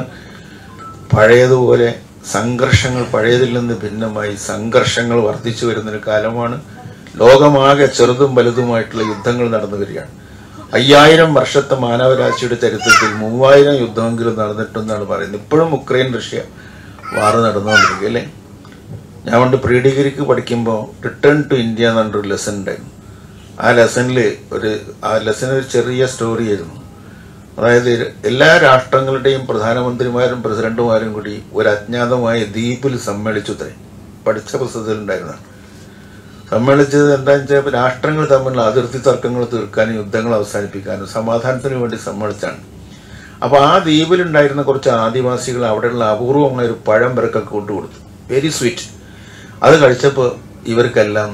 പഴയതുപോലെ സംഘർഷങ്ങൾ പഴയതിൽ നിന്ന് ഭിന്നമായി സംഘർഷങ്ങൾ വർദ്ധിച്ചു വരുന്നൊരു കാലമാണ് ലോകമാകെ ചെറുതും വലുതുമായിട്ടുള്ള യുദ്ധങ്ങൾ നടന്നു വരികയാണ് അയ്യായിരം വർഷത്തെ മാനവരാശിയുടെ ചരിത്രത്തിൽ മൂവായിരം യുദ്ധമെങ്കിലും നടന്നിട്ടെന്നാണ് പറയുന്നത് ഇപ്പോഴും ഉക്രൈൻ റഷ്യ വാറ് നടന്നുകൊണ്ടിരിക്കുക അല്ലേ ഞാൻ പണ്ട് പ്രീ ഡിഗ്രിക്ക് പഠിക്കുമ്പോൾ റിട്ടേൺ ടു ഇന്ത്യ എന്ന് പറഞ്ഞൊരു ലെസൺ ഉണ്ടായിരുന്നു ആ ലെസണിൽ ഒരു ആ ലെസൺ ഒരു ചെറിയ സ്റ്റോറി ആയിരുന്നു അതായത് എല്ലാ രാഷ്ട്രങ്ങളുടെയും പ്രധാനമന്ത്രിമാരും പ്രസിഡന്റുമാരും കൂടി ഒരു അജ്ഞാതമായ ദ്വീപിൽ സമ്മേളിച്ചു അത്രേ പഠിച്ച പുസ്തകത്തിൽ ഉണ്ടായിരുന്നതാണ് സമ്മേളിച്ചത് എന്താണെന്ന് വെച്ചാൽ രാഷ്ട്രങ്ങൾ തമ്മിലുള്ള അതിർത്തി തർക്കങ്ങൾ തീർക്കാനും യുദ്ധങ്ങൾ അവസാനിപ്പിക്കാനും സമാധാനത്തിന് വേണ്ടി സമ്മേളിച്ചാണ് അപ്പൊ ആ ദ്വീപിലുണ്ടായിരുന്ന കുറച്ച് ആദിവാസികൾ അവിടെയുള്ള അപൂർവമായ ഒരു പഴം പിറക്കൊക്കെ കൊണ്ടുകൊടുത്തു വെരി സ്വീറ്റ് അത് കഴിച്ചപ്പോൾ ഇവർക്കെല്ലാം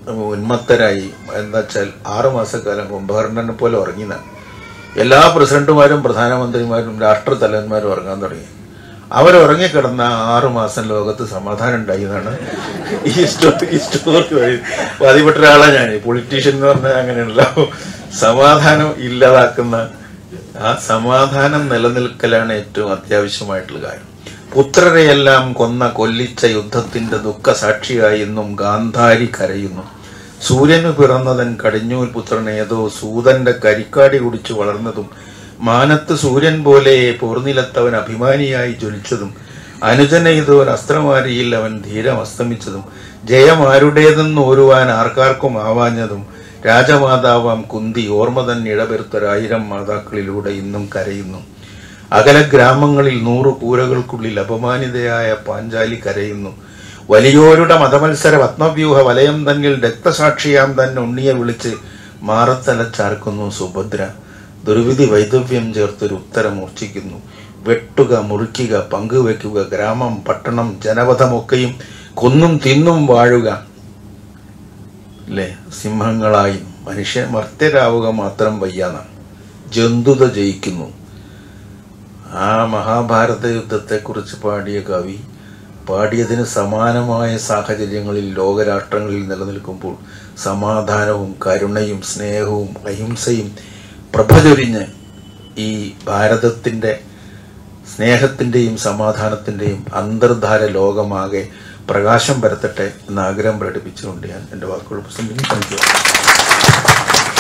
ഉന്മത്തരായി എന്താ വെച്ചാൽ ആറു മാസക്കാലം കുംഭകർണനെ പോലെ ഉറങ്ങിന എല്ലാ പ്രസിഡന്റുമാരും പ്രധാനമന്ത്രിമാരും രാഷ്ട്രതലവന്മാരും ഉറങ്ങാൻ തുടങ്ങി അവരുറങ്ങിക്കിടന്ന ആറു മാസം ലോകത്ത് സമാധാനം ഉണ്ടായി എന്നാണ് ഈ സ്റ്റോറി ഈ സ്റ്റോറി വഴി ബാധിപ്പെട്ട ഒരാളാ ഞാൻ പൊളിറ്റീഷ്യൻ എന്ന് പറഞ്ഞാൽ അങ്ങനെയല്ല സമാധാനം ഇല്ലാതാക്കുന്ന ആ സമാധാനം നിലനിൽക്കലാണ് ഏറ്റവും അത്യാവശ്യമായിട്ടുള്ള കാര്യം പുത്രരെയെല്ലാം കൊന്ന കൊല്ലിച്ച യുദ്ധത്തിന്റെ ദുഃഖസാക്ഷിയായി എന്നും ഗാന്ധാരി കരയുന്നു സൂര്യന് പിറന്നതൻ കടിഞ്ഞൂൽ പുത്രൻ ഏതോ സൂതന്റെ കരിക്കാടി കുടിച്ചു വളർന്നതും മാനത്ത് സൂര്യൻ പോലെ പൂർന്നിലത്തവൻ അഭിമാനിയായി ജ്വലിച്ചതും അനുജനെയ്തോൻ അസ്ത്രമാരിയിൽ അവൻ ധീരം അസ്തമിച്ചതും ജയമാരുടേതെന്ന് ഓരുവാൻ ആർക്കാർക്കും ആവാഞ്ഞതും രാജമാതാവാം കുന്തി ഓർമ്മ തന്നെ ഇടപെടുത്തൊരായിരം മാതാക്കളിലൂടെ ഇന്നും കരയുന്നു അകല ഗ്രാമങ്ങളിൽ നൂറു കൂരകൾക്കുള്ളിൽ അപമാനിതയായ പാഞ്ചാലി കരയുന്നു വലിയോരുടെ മതമത്സര പത്മവ്യൂഹ വലയം തന്നിൽ രക്തസാക്ഷിയാം തന്നെ ഉണ്ണിയെ വിളിച്ച് മാറത്തലച്ചാർക്കുന്നു സുഭദ്ര ദുർവിധി വൈദവ്യം ചേർത്തൊരു ഉത്തരം മൂർച്ഛിക്കുന്നു വെട്ടുക മുറിക്കുക പങ്കുവെക്കുക ഗ്രാമം പട്ടണം ജനപഥമൊക്കെയും കൊന്നും തിന്നും വാഴുക അല്ലേ സിംഹങ്ങളായി മനുഷ്യ മർത്യരാവുക മാത്രം വയ്യാന്നാണ് ജന്തുത ജയിക്കുന്നു ആ മഹാഭാരത യുദ്ധത്തെക്കുറിച്ച് പാടിയ കവി പാടിയതിന് സമാനമായ സാഹചര്യങ്ങളിൽ ലോകരാഷ്ട്രങ്ങളിൽ നിലനിൽക്കുമ്പോൾ സമാധാനവും കരുണയും സ്നേഹവും അഹിംസയും പ്രഭചൊരിഞ്ഞ് ഈ ഭാരതത്തിൻ്റെ സ്നേഹത്തിൻ്റെയും സമാധാനത്തിൻ്റെയും അന്തർധാര ലോകമാകെ പ്രകാശം പരത്തട്ടെ എന്ന ആഗ്രഹം പ്രകടിപ്പിച്ചുകൊണ്ട് ഞാൻ എൻ്റെ വാക്കുകൾ ഉപസംഹരിക്കുന്നു താങ്ക് യു